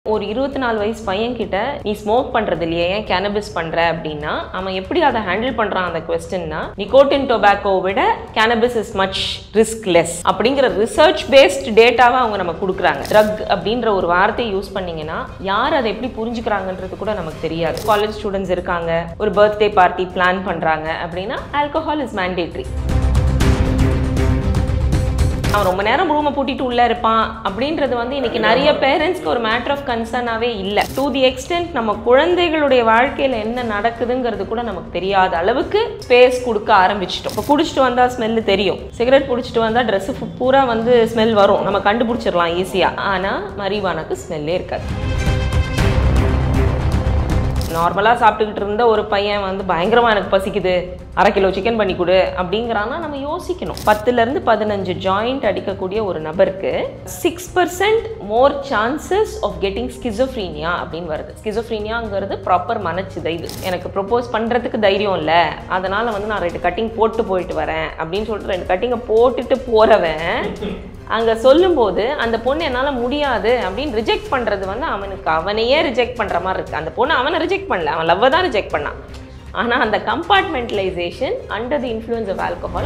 ஒரு இருபத்தி நாலு வயசு பையன்கிட்ட நீ ஸ்மோக் பண்றது இல்லையா ஏன் கேனபிஸ் பண்ற அப்படின்னா அவன் எப்படி அதை ஹேண்டில் பண்றான் அந்த கொஸ்டின்னா நிக்கோட்டின் டொபாக்கோ விட cannabis is much risk less அப்படிங்கிற ரிசர்ச் பேஸ்ட் டேட்டாவை அவங்க நம்ம கொடுக்குறாங்க ட்ரக் அப்படின்ற ஒரு வார்த்தையை யூஸ் பண்ணீங்கன்னா யார் அதை எப்படி புரிஞ்சுக்கிறாங்கன்றது கூட நமக்கு தெரியாது காலேஜ் ஸ்டூடெண்ட்ஸ் இருக்காங்க ஒரு பர்த்டே பார்ட்டி பிளான் பண்றாங்க அப்படின்னா ஆல்கஹால் இஸ் மேண்டேட்ரி அவன் ரொம்ப நேரம் ரூமை பூட்டிட்டு உள்ள இருப்பான் அப்படின்றது வந்து இன்னைக்கு நிறைய பேரண்ட்ஸ்க்கு ஒரு மேட்டர் ஆஃப் கன்சர்னாவே இல்லை டு தி எக்ஸ்டென்ட் நம்ம குழந்தைகளுடைய வாழ்க்கையில என்ன நடக்குதுங்கிறது கூட நமக்கு தெரியாத அளவுக்கு ஸ்பேஸ் கொடுக்க ஆரம்பிச்சிட்டோம் இப்போ குடிச்சிட்டு வந்தா ஸ்மெல்லு தெரியும் சிகரெட் குடிச்சிட்டு வந்தா ட்ரெஸ் பூரா வந்து ஸ்மெல் வரும் நம்ம கண்டுபிடிச்சிடலாம் ஈஸியா ஆனா மரிவானுக்கு ஸ்மெல்லே இருக்காது நார்மலாக சாப்பிட்டுக்கிட்டு இருந்த ஒரு பையன் வந்து பயங்கரமாக எனக்கு பசிக்குது அரை கிலோ சிக்கன் பண்ணி கொடு அப்படிங்கிறான்னா நம்ம யோசிக்கணும் பத்துலேருந்து பதினஞ்சு ஜாயிண்ட் அடிக்கக்கூடிய ஒரு நபருக்கு six percent more chances of getting schizophrenia அப்படின்னு வருது ஸ்கிசோஃப்ரீனியாங்கிறது ப்ராப்பர் மனச்சிதைவு எனக்கு ப்ரொப்போஸ் பண்ணுறதுக்கு தைரியம் இல்லை அதனால் வந்து நான் ரெண்டு கட்டிங் போட்டு போயிட்டு வரேன் அப்படின்னு சொல்லிட்டு ரெண்டு கட்டிங்கை போட்டுட்டு போகிறவன் அங்கே சொல்லும்போது அந்த பொண்ணு என்னால் முடியாது அப்படின்னு ரிஜெக்ட் பண்ணுறது வந்து அவனுக்கு அவனையே ரிஜெக்ட் பண்ணுற மாதிரி இருக்குது அந்த பொண்ணு அவனை ரிஜெக்ட் பண்ணல அவன் லவ்வை தான் ரிஜெக்ட் பண்ணான் ஆனால் அந்த compartmentalisation under the influence of alcohol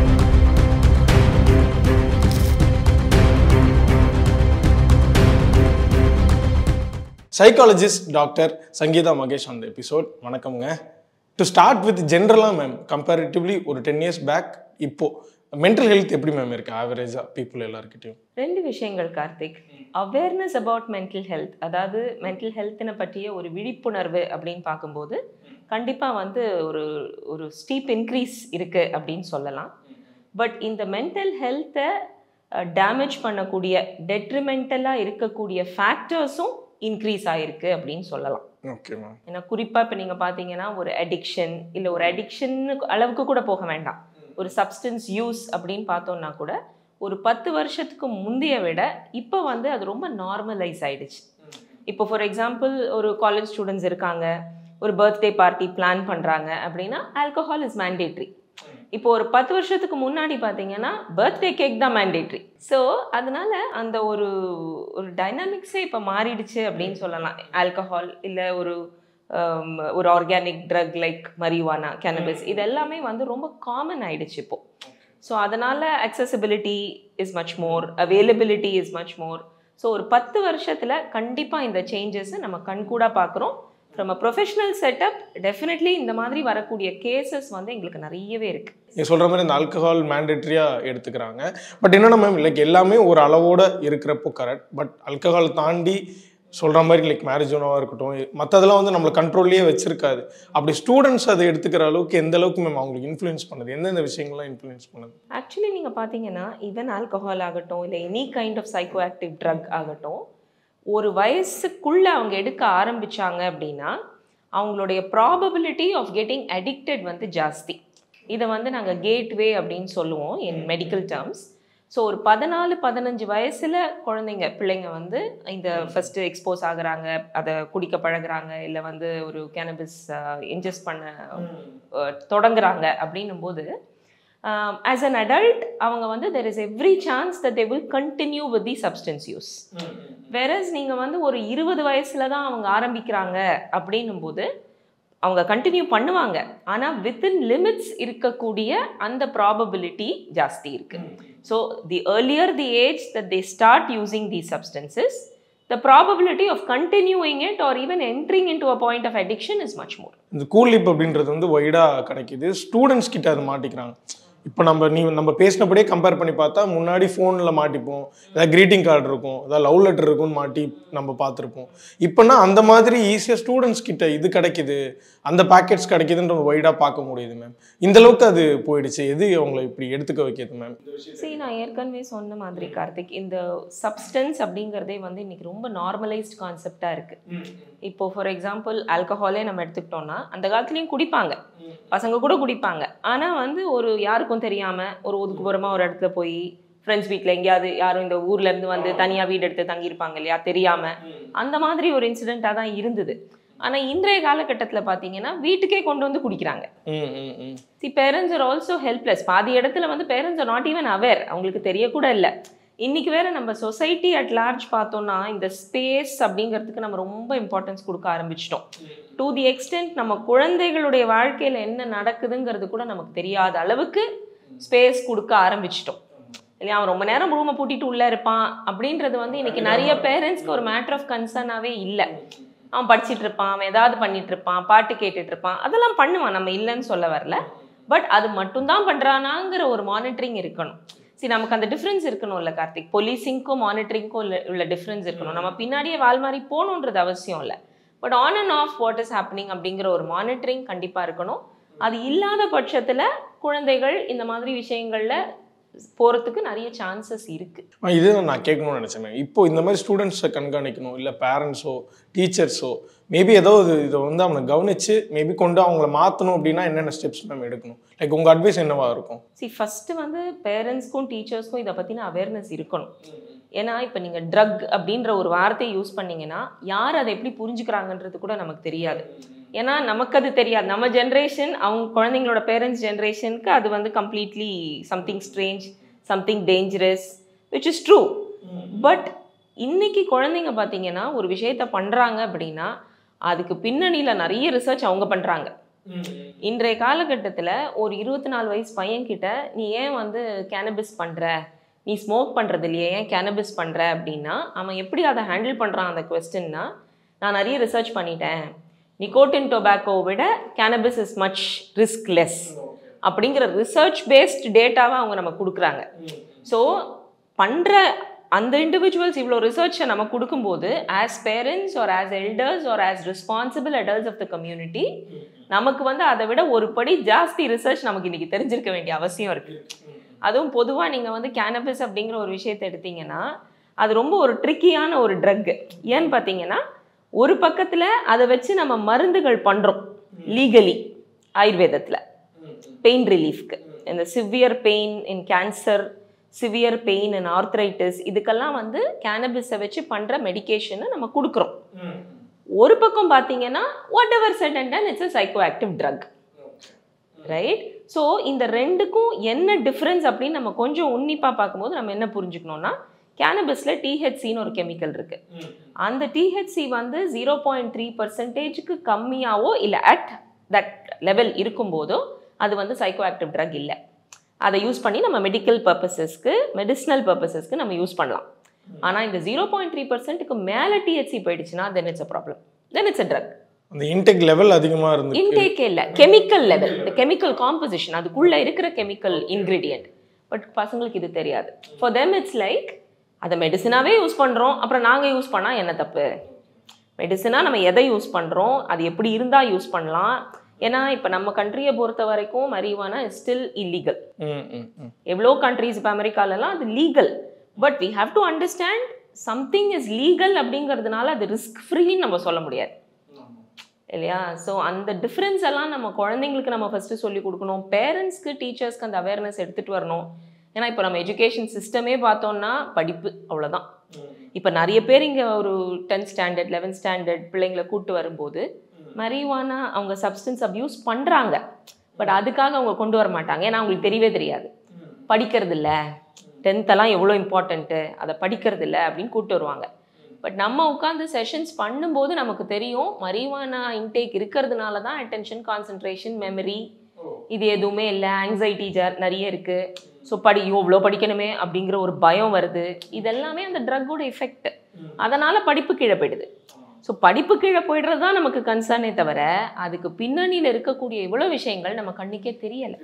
psychologist doctor Sangeetha Mahesh அந்த எபிசோட் வணக்கம்ங்க டு ஸ்டார்ட் வித் ஜென்ரலாக மேம் கம்பேரிட்டிவ்லி ஒரு டென் இயர்ஸ் பேக் இப்போ மென்டல் ஹெல்த் எப்படி மேம் இருக்கு ஆவரேஜாக பீப்புள் எல்லாருக்கிட்டையும் ரெண்டு விஷயங்கள் Karthik awareness about mental health அதாவது மென்டல் ஹெல்த்தினை பற்றிய ஒரு விழிப்புணர்வு அப்படின்னு பார்க்கும்போது கண்டிப்பாக வந்து ஒரு ஒரு ஸ்டீப் இன்க்ரீஸ் இருக்குது அப்படின்னு சொல்லலாம் பட் இந்த மென்டல் ஹெல்த்தை டேமேஜ் பண்ணக்கூடிய டெட்ரிமெண்டலாக இருக்கக்கூடிய ஃபேக்டர்ஸும் இன்க்ரீஸ் ஆகிருக்கு அப்படின்னு சொல்லலாம் ஓகே மேம் ஏன்னா குறிப்பாக இப்போ நீங்கள் பார்த்தீங்கன்னா ஒரு அடிக்ஷன் இல்லை ஒரு அடிக்ஷன் அளவுக்கு கூட போக வேண்டாம் ஒரு சப்ஸ்டன்ஸ் யூஸ் அப்படின்னு பார்த்தோம்னா கூட ஒரு பத்து வருஷத்துக்கு முந்தைய விட இப்போ வந்து அது ரொம்ப நார்மலைஸ் ஆயிடுச்சு இப்போ ஃபார் எக்ஸாம்பிள் ஒரு காலேஜ் ஸ்டூடெண்ட்ஸ் இருக்காங்க ஒரு பர்த்டே பார்ட்டி பிளான் பண்ணுறாங்க அப்படின்னா ஆல்கஹால் இஸ் மேண்டேட்ரி இப்போ ஒரு பத்து வருஷத்துக்கு முன்னாடி பார்த்தீங்கன்னா பர்த்டே கேக் தான் மேண்டேட்ரி ஸோ அதனால அந்த ஒரு ஒரு டைனாமிக்ஸே இப்போ மாறிடுச்சு அப்படின்னு சொல்லலாம் ஆல்கஹால் இல்லை ஒரு um, ஒரு organic drug like marijuana cannabis இது எல்லாமே வந்து ரொம்ப காமன் ஆயிடுச்சு இப்போ ஸோ அதனால accessibility is much more availability is much more so ஒரு பத்து வருஷத்தில் கண்டிப்பாக இந்த சேஞ்சஸை நம்ம கண்கூடாக பார்க்குறோம் from a professional setup definitely இந்த மாதிரி வரக்கூடிய கேசஸ் வந்து எங்களுக்கு நிறையவே இருக்குது நீங்கள் சொல்கிற மாதிரி இந்த ஆல்கஹால் மேண்டேட்ரியாக எடுத்துக்கிறாங்க பட் என்னென்ன மேம் லைக் எல்லாமே ஒரு அளவோட இருக்கிறப்போ கரெக்ட் பட் ஆல்கஹால் தாண்டி சொல்கிற மாதிரி லைக் மேரேஜோனாவாக இருக்கட்டும் மற்றதெல்லாம் வந்து நம்மளை கண்ட்ரோல்லையே வச்சிருக்காது அப்படி ஸ்டூடெண்ட்ஸ் அதை எடுத்துக்கிற அளவுக்கு எந்த அளவுக்கு மேம் அவங்களுக்கு இன்ஃப்ளூயன்ஸ் பண்ணுது எந்தெந்த விஷயங்கள்லாம் இன்ஃப்ளூயன்ஸ் பண்ணுது ஆக்சுவலி நீங்கள் பார்த்தீங்கன்னா ஈவன் ஆல்கஹால் ஆகட்டும் இல்லை any kind of psychoactive drug ஆகட்டும் ஒரு வயசுக்குள்ளே அவங்க எடுக்க ஆரம்பிச்சாங்க அப்படின்னா அவங்களுடைய ப்ராபபிலிட்டி ஆஃப் கெட்டிங் அடிக்டட் வந்து ஜாஸ்தி இதை வந்து நாங்கள் கேட்வே அப்படின்னு சொல்லுவோம் இன் மெடிக்கல் டேர்ம்ஸ் ஸோ ஒரு பதினாலு பதினஞ்சு வயசில் குழந்தைங்க பிள்ளைங்க வந்து இந்த ஃபஸ்ட்டு எக்ஸ்போஸ் ஆகுறாங்க அதை குடிக்க பழகுறாங்க இல்லை வந்து ஒரு கேனபிஸ் இன்ஜெஸ்ட் பண்ண அஹ், தொடங்குறாங்க அப்படின்னும் போது ஆஸ் அன் அடல்ட் அவங்க வந்து there is every chance that they will continue with the substance use versus நீங்கள் வந்து ஒரு இருபது வயசுல தான் அவங்க ஆரம்பிக்கிறாங்க அப்படின்னும் போது அவங்க கண்டினியூ பண்ணுவாங்க ஆனால் வித்தின் லிமிட்ஸ் இருக்கக்கூடிய அந்த ப்ராபபிலிட்டி ஜாஸ்தி இருக்கு so the earlier the age that they start using these substances the probability of continuing it or even entering into a point of addiction is much more இந்த cool lip அப்படின்றது வந்து ஒய்டாக கிடைக்குது students கிட்ட அதை மாட்டிக்கிறாங்க இப்போ நம்ம நீ நம்ம பேசினபடியே கம்பேர் பண்ணி பார்த்தா முன்னாடி ஃபோனில் மாட்டிப்போம் ஏதாவது greeting கார்டு இருக்கும் ஏதாவது லவ் லெட்டர் இருக்கும்னு மாட்டி நம்ம பார்த்துருப்போம் இப்போனா அந்த மாதிரி ஈஸியாக ஸ்டூடெண்ட்ஸ் கிட்ட இது கிடைக்குது அந்த பேக்கெட்ஸ் கிடைக்குதுன்ற ஒய்டாக பார்க்க முடியுது மேம் இந்த அளவுக்கு அது போயிடுச்சு எது அவங்கள இப்படி எடுத்துக்க வைக்கிது மேம் சரி நான் ஏற்கனவே சொன்ன மாதிரி கார்த்திக் இந்த சப்ஸ்டன்ஸ் அப்படிங்கிறதே வந்து இன்னைக்கு ரொம்ப நார்மலைஸ்ட் கான்செப்டாக இருக்கு இப்போ ஃபார் எக்ஸாம்பிள் ஆல்கஹாலே நம்ம எடுத்துக்கிட்டோம்னா அந்த காலத்துலேயும் குடிப்பாங்க பசங்க கூட குடிப்பாங்க ஆனால் வந்து ஒரு யாருக்கும் தெரியாமல் ஒரு ஒதுக்குப்புறமா ஒரு இடத்துல போய் ஃப்ரெண்ட்ஸ் வீட்டில் எங்கேயாவது யாரும் இந்த ஊர்ல இருந்து வந்து தனியாக வீடு எடுத்து தங்கியிருப்பாங்க இல்லையா தெரியாமல் அந்த மாதிரி ஒரு இன்சிடெண்ட்டாக தான் இருந்தது ஆனால் இன்றைய காலகட்டத்தில் பார்த்தீங்கன்னா வீட்டுக்கே கொண்டு வந்து குடிக்கிறாங்க ம் ம் ம் see parents are also helpless பாதி இடத்துல வந்து parents are not even aware அவங்களுக்கு தெரியக்கூட இல்லை இன்னைக்கு வேற நம்ம சொசைட்டி அட் லார்ஜ் பார்த்தோம்னா இந்த ஸ்பேஸ் அப்படிங்கிறதுக்கு நம்ம ரொம்ப இம்பார்ட்டன்ஸ் கொடுக்க ஆரம்பிச்சிட்டோம் டு தி எக்ஸ்டென்ட் நம்ம குழந்தைகளுடைய வாழ்க்கையில் என்ன நடக்குதுங்கிறது கூட நமக்கு தெரியாத அளவுக்கு ஸ்பேஸ் கொடுக்க ஆரம்பிச்சிட்டோம் இல்லையா அவன் ரொம்ப நேரம் ரூமை பூட்டிட்டு உள்ளே இருப்பான் அப்படின்றது வந்து இன்னைக்கு நிறைய பேரண்ட்ஸ்க்கு ஒரு மேட்டர் ஆஃப் கன்சர்னாவே இல்லை அவன் படிச்சிட்டு இருப்பான் அவன் ஏதாவது பண்ணிட்டு இருப்பான் பாட்டு கேட்டுட்டு இருப்பான் அதெல்லாம் பண்ணுவான் நம்ம இல்லைன்னு சொல்ல வரல பட் அது மட்டும்தான் பண்றானாங்கிற ஒரு மானிட்டரிங் இருக்கணும் சரி நமக்கு அந்த டிஃப்ரென்ஸ் இருக்கணும்ல கார்த்திக் போலீசிங்க்கும் மானிட்டரிங்க்கும் உள்ள உள்ள டிஃப்ரென்ஸ் இருக்கணும் நம்ம பின்னாடியே வால் மாதிரி போகணுன்றது அவசியம் இல்லை but on and off what is happening அப்படிங்கிற ஒரு மானிட்டரிங் கண்டிப்பாக இருக்கணும் அது இல்லாத பட்சத்தில் குழந்தைகள் இந்த மாதிரி விஷயங்களில் போகிறதுக்கு நிறைய சான்சஸ் இருக்குது ஆ, இதுதான் நான் கேட்கணும்னு நினச்சேன் இப்போ இந்த மாதிரி ஸ்டூடெண்ட்ஸை கண்காணிக்கணும் இல்லை பேரண்ட்ஸோ டீச்சர்ஸோ மேபி ஏதோ இது இதை வந்து அவனை கவனித்து மேபி கொண்டு அவங்கள மாற்றணும் அப்படின்னா என்னென்ன ஸ்டெப்ஸ் நம்ம எடுக்கணும் லைக் உங்கள் அட்வைஸ் என்னவா இருக்கும் சி ஃபஸ்ட்டு வந்து பேரண்ட்ஸ்க்கும் டீச்சர்ஸ்க்கும் இதை பற்றின அவேர்னஸ் இருக்கணும் ஏன்னா இப்போ நீங்கள் ட்ரக் அப்படின்ற ஒரு வார்த்தையை யூஸ் பண்ணீங்கன்னா யார் அதை எப்படி புரிஞ்சுக்கிறாங்கன்றது கூட நமக்கு தெரியாது ஏன்னா நமக்கு அது தெரியாது நம்ம ஜென்ரேஷன் அவங்க குழந்தைங்களோட பேரண்ட்ஸ் ஜென்ரேஷனுக்கு அது வந்து completely something strange something dangerous which is true but இன்னைக்கு குழந்தைங்க பார்த்தீங்கன்னா ஒரு விஷயத்த பண்ணுறாங்க அப்படின்னா அதுக்கு பின்னணியில் நிறைய ரிசர்ச் அவங்க பண்ணுறாங்க இன்றைய காலகட்டத்தில் ஒரு இருபத்தி நாலு வயசு பையன்கிட்ட நீ ஏன் வந்து கேனபிஸ் பண்ணுற நீ ஸ்மோக் பண்ணுறது இல்லையே ஏன் கேனபிஸ் பண்ணுற அப்படின்னா அவன் எப்படி அதை ஹேண்டில் பண்ணுறான் அந்த கொஸ்டின்னா நான் நிறைய ரிசர்ச் பண்ணிட்டேன் நிக்கோட்டின் டொபாக்கோ விட cannabis is much risk less அப்படிங்கிற ரிசர்ச் பேஸ்ட் டேட்டாவை அவங்க நம்ம கொடுக்குறாங்க ஸோ பண்ணுற அந்த இண்டிவிஜுவல்ஸ் இவ்வளோ ரிசர்ச்சை நம்ம கொடுக்கும்போது as parents are as elders are as responsible adults of the community நமக்கு வந்து அதை விட ஒரு படி ஜாஸ்தி ரிசர்ச் நமக்கு இன்னைக்கு தெரிஞ்சிருக்க வேண்டிய அவசியம் இருக்குது அதுவும் பொதுவாக நீங்கள் வந்து கேனபிஸ் அப்படிங்கிற ஒரு விஷயத்தை எடுத்தீங்கன்னா அது ரொம்ப ஒரு ட்ரிக்கியான ஒரு ட்ரக் ஏன்னு பார்த்தீங்கன்னா ஒரு பக்கத்தில் அதை வச்சு நம்ம மருந்துகள் பண்ணுறோம் லீகலி ஆயுர்வேதத்தில் பெயின் ரிலீஃப்க்கு இந்த severe pain in cancer severe pain in arthritis இதுக்கெல்லாம் வந்து கேனபிஸை வச்சு பண்ணுற மெடிகேஷனை நம்ம கொடுக்குறோம் ஒரு பக்கம் பார்த்தீங்கன்னா whatever said and done it's a psychoactive drug right so இந்த ரெண்டுக்கும் என்ன டிஃப்ரென்ஸ் அப்படின்னு நம்ம கொஞ்சம் உன்னிப்பாக பார்க்கும்போது நம்ம என்ன புரிஞ்சுக்கணும்னா கேனபிஸில் டிஹெச்சின்னு ஒரு கெமிக்கல் இருக்கு அந்த டிஹெச்சி வந்து ஜீரோ பாயிண்ட் த்ரீ பர்சன்டேஜுக்கு கம்மியாவோ இல்லை அட் தட் லெவல் இருக்கும்போதோ அது வந்து சைக்கோ ஆக்டிவ் ட்ரக் இல்லை அதை யூஸ் பண்ணி நம்ம மெடிக்கல் பர்பஸஸ்க்கு மெடிசினல் பர்பஸஸ்க்கு நம்ம யூஸ் பண்ணலாம் ஆனால் இந்த ஜீரோ பாயிண்ட் த்ரீ பர்சன்ட்டுக்கு மேலே டிஹெச்சி போயிடுச்சுன்னா then it's a problem then it's a drug அந்த இன்டெக் லெவல் அதிகமாக இருந்து இன்டேக் இல்ல கெமிக்கல் லெவல் இந்த கெமிக்கல் காம்போசிஷன் அதுக்குள்ள இருக்கிற கெமிக்கல் இன்கிரீடியன்ட் பட் பசங்களுக்கு இது தெரியாது ஃபார் தெம் இட்ஸ் லைக் அதை மெடிசனாவே யூஸ் பண்றோம் அப்புறம் நாங்க யூஸ் பண்ணா என்ன தப்பு மெடிசனா நம்ம எதை யூஸ் பண்றோம் அது எப்படி இருந்தா யூஸ் பண்ணலாம் ஏன்னா இப்போ நம்ம கண்ட்ரியை பொறுத்த வரைக்கும் மரிவானா ஸ்டில் இல்லீகல் ம் ம் ம் எவ்வளோ கண்ட்ரீஸ் இப்போ அமெரிக்காலலாம் அது legal but we have to understand something is legal அப்படிங்கிறதுனால அது ரிஸ்க் ஃப்ரீன்னு நம்ம சொல்ல முடியாது இல்லையா ஸோ அந்த டிஃப்ரென்ஸ் எல்லாம் நம்ம குழந்தைங்களுக்கு நம்ம ஃபஸ்ட்டு சொல்லி கொடுக்கணும் பேரண்ட்ஸ்க்கு டீச்சர்ஸ்க்கு அந்த அவேர்னஸ் எடுத்துகிட்டு வரணும் ஏன்னா இப்போ நம்ம எஜுகேஷன் சிஸ்டமே பார்த்தோம்னா படிப்பு அவ்வளோதான் இப்போ நிறைய பேர் இங்கே ஒரு டென்த் ஸ்டாண்டர்ட் லெவன்த் ஸ்டாண்டர்ட் பிள்ளைங்களை கூட்டு வரும்போது மரிவானா அவங்க சப்ஸ்டன்ஸ் அப்யூஸ் பண்ணுறாங்க பட் அதுக்காக அவங்க கொண்டு வர மாட்டாங்க ஏன்னா அவங்களுக்கு தெரியவே தெரியாது படிக்கிறது இல்ல டென்த்தெல்லாம் எவ்வளோ இம்பார்ட்டண்ட்டு அதை படிக்கிறது இல்ல அப்படின்னு கூட்டு வருவாங்க பட் நம்ம உட்காந்து செஷன்ஸ் பண்ணும்போது நமக்கு தெரியும் மரிவானா இன்டேக் இருக்கிறதுனால தான் அட்டென்ஷன் கான்சென்ட்ரேஷன் மெமரி இது எதுவுமே இல்லை ஆங்ஸைட்டி நிறைய இருக்கு ஸோ படி இவ்வளோ படிக்கணுமே அப்படிங்கிற ஒரு பயம் வருது இதெல்லாமே அந்த ட்ரக்கோட எஃபெக்ட் அதனால படிப்பு கீழே போயிடுது ஸோ படிப்பு கீழே போயிடுறது தான் நமக்கு கன்சர்னே தவிர அதுக்கு பின்னணியில் இருக்கக்கூடிய இவ்வளோ விஷயங்கள் நம்ம கண்ணுக்கே தெரியலை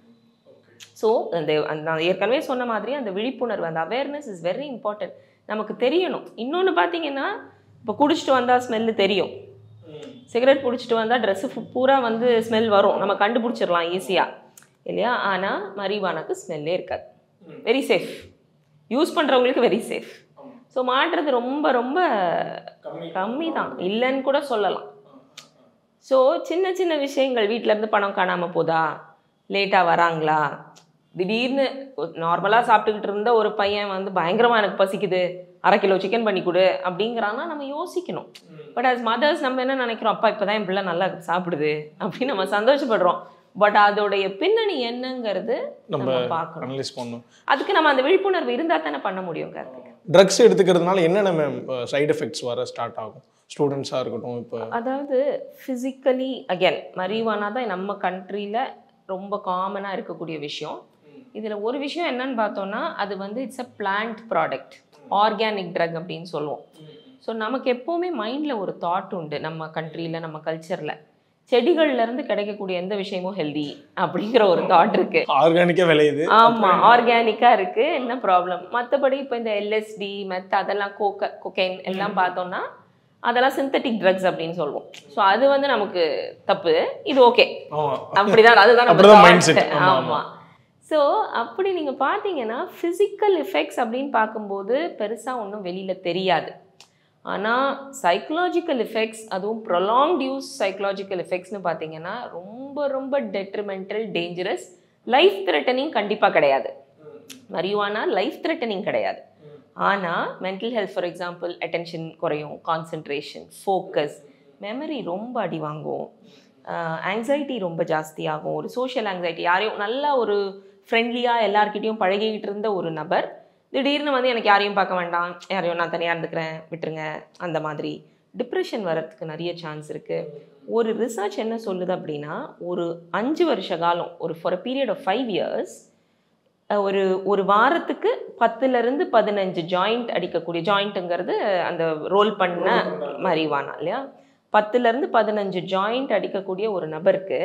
ஸோ அந்த அந்த நான் ஏற்கனவே சொன்ன மாதிரி அந்த விழிப்புணர்வு அந்த அவேர்னஸ் இஸ் வெரி இம்பார்ட்டன்ட் நமக்கு தெரியணும் இன்னொன்று பார்த்தீங்கன்னா இப்போ குடிச்சிட்டு வந்தால் ஸ்மெல்லு தெரியும் சிகரெட் பிடிச்சிட்டு வந்தால் ட்ரெஸ்ஸு பூரா வந்து ஸ்மெல் வரும் நம்ம கண்டுபிடிச்சிடலாம் ஈஸியாக இல்லையா ஆனால் மரிவானாக்கு ஸ்மெல்லே இருக்காது வெரி சேஃப் யூஸ் பண்ணுறவங்களுக்கு வெரி சேஃப் ஸோ மாட்டுறது ரொம்ப ரொம்ப கம்மி தான் இல்லைன்னு கூட சொல்லலாம் ஸோ சின்ன சின்ன விஷயங்கள் வீட்ல இருந்து பணம் காணாமல் போதா லேட்டாக வராங்களா திடீர்னு நார்மலாக சாப்பிட்டுக்கிட்டு இருந்த ஒரு பையன் வந்து பயங்கரமாக எனக்கு பசிக்குது அரை கிலோ சிக்கன் பண்ணி கொடு அப்படிங்கிறான்னா நம்ம யோசிக்கணும் பட் as மதர்ஸ் நம்ம என்ன நினைக்கிறோம் அப்பா இப்போ தான் என் பிள்ளை நல்லா சாப்பிடுது அப்படின்னு நம்ம சந்தோஷப்படுறோம் பட் அதோடைய பின்னணி என்னங்கிறது நம்ம நம்ம பார்க்கணும் அனலைஸ் பண்ணணும் அதுக்கு நம்ம அந்த விழிப்புணர்வு இருந்தா தானே பண்ண முடியும் கார்த்திக் ட்ரக்ஸ் எடுத்துக்கிறதுனால என்னென்ன மேம் சைடு எஃபெக்ட்ஸ் வர ஸ்டார்ட் ஆகும் ஸ்டூடெண்ட்ஸாக இருக்கட்டும் இப்போ அதாவது ஃபிசிக்கலி அகைன் மரிவானா தான் நம்ம கண்ட்ரியில் ரொம்ப காமனாக இருக்கக்கூடிய விஷயம் இதில் ஒரு விஷயம் என்னன்னு பார்த்தோம்னா அது வந்து it's a plant product organic drug அப்படின்னு சொல்லுவோம் ஸோ நமக்கு எப்போவுமே மைண்டில் ஒரு தாட் உண்டு நம்ம கண்ட்ரியில் நம்ம கல்ச்சரில் செடிகள்லேருந்து கிடைக்கக்கூடிய எந்த விஷயமும் ஹெல்தி அப்படிங்கிற ஒரு தாட் இருக்கு ஆர்கானிக்காக விளையுது ஆமா ஆர்கானிக்கா இருக்கு என்ன ப்ராப்ளம் மற்றபடி இப்போ இந்த எல்எஸ்டி மெத் அதெல்லாம் கோக்க கொக்கைன் எல்லாம் பார்த்தோம்னா அதெல்லாம் சிந்தட்டிக் ட்ரக்ஸ் அப்படின்னு சொல்லுவோம் ஸோ அது வந்து நமக்கு தப்பு இது ஓகே ஆமாம் அப்படிதான் அதுதான் நம்ம அப்படிதான் thought. mindset. ஆமா, ஆமா ஸோ அப்படி நீங்க பார்த்தீங்கன்னா ஃபிசிக்கல் எஃபெக்ட்ஸ் அப்படின்னு பார்க்கும்போது பெருசா ஒன்றும் வெளியில தெரியாது ஆனா சைக்கலாஜிக்கல் எஃபெக்ட்ஸ் அதுவும் ப்ரொலாங்ட் யூஸ் சைக்கலாஜிக்கல் எஃபெக்ட்ஸ்னு பார்த்தீங்கன்னா ரொம்ப ரொம்ப டெட்ரிமெண்டல் டேஞ்சரஸ் லைஃப் த்ரெட்டனிங் கண்டிப்பா கிடையாது மரியுவானா லைஃப் த்ரெட்டனிங் கிடையாது ஆனால் mental health for example attention குறையும் கான்சென்ட்ரேஷன் ஃபோக்கஸ் மெமரி ரொம்ப அடி வாங்கும் ஆங்ஸைட்டி ரொம்ப ஜாஸ்தியாகும் ஒரு சோஷியல் ஆங்ஸைட்டி யாரையும் நல்லா ஒரு ஃப்ரெண்ட்லியாக எல்லார்கிட்டயும் பழகிக்கிட்டு இருந்த ஒரு நபர் திடீர்னு வந்து எனக்கு யாரையும் பார்க்க வேண்டாம் யாரையும் நான் தனியாக இருந்துக்கிறேன் விட்டுருங்க அந்த மாதிரி டிப்ரெஷன் வர்றதுக்கு நிறைய சான்ஸ் இருக்குது ஒரு ரிசர்ச் என்ன சொல்லுது அப்படின்னா ஒரு அஞ்சு வருஷ காலம் ஒரு for a period of five years ஒரு ஒரு வாரத்துக்கு பத்துல இருந்து பதினஞ்சு ஜாயிண்ட் அடிக்கக்கூடிய ஜாயிண்ட்டுங்கிறது அந்த ரோல் பண்ண மரிவானா இல்லையா பத்துல இருந்து பதினஞ்சு ஜாயிண்ட் அடிக்கக்கூடிய ஒரு நபருக்கு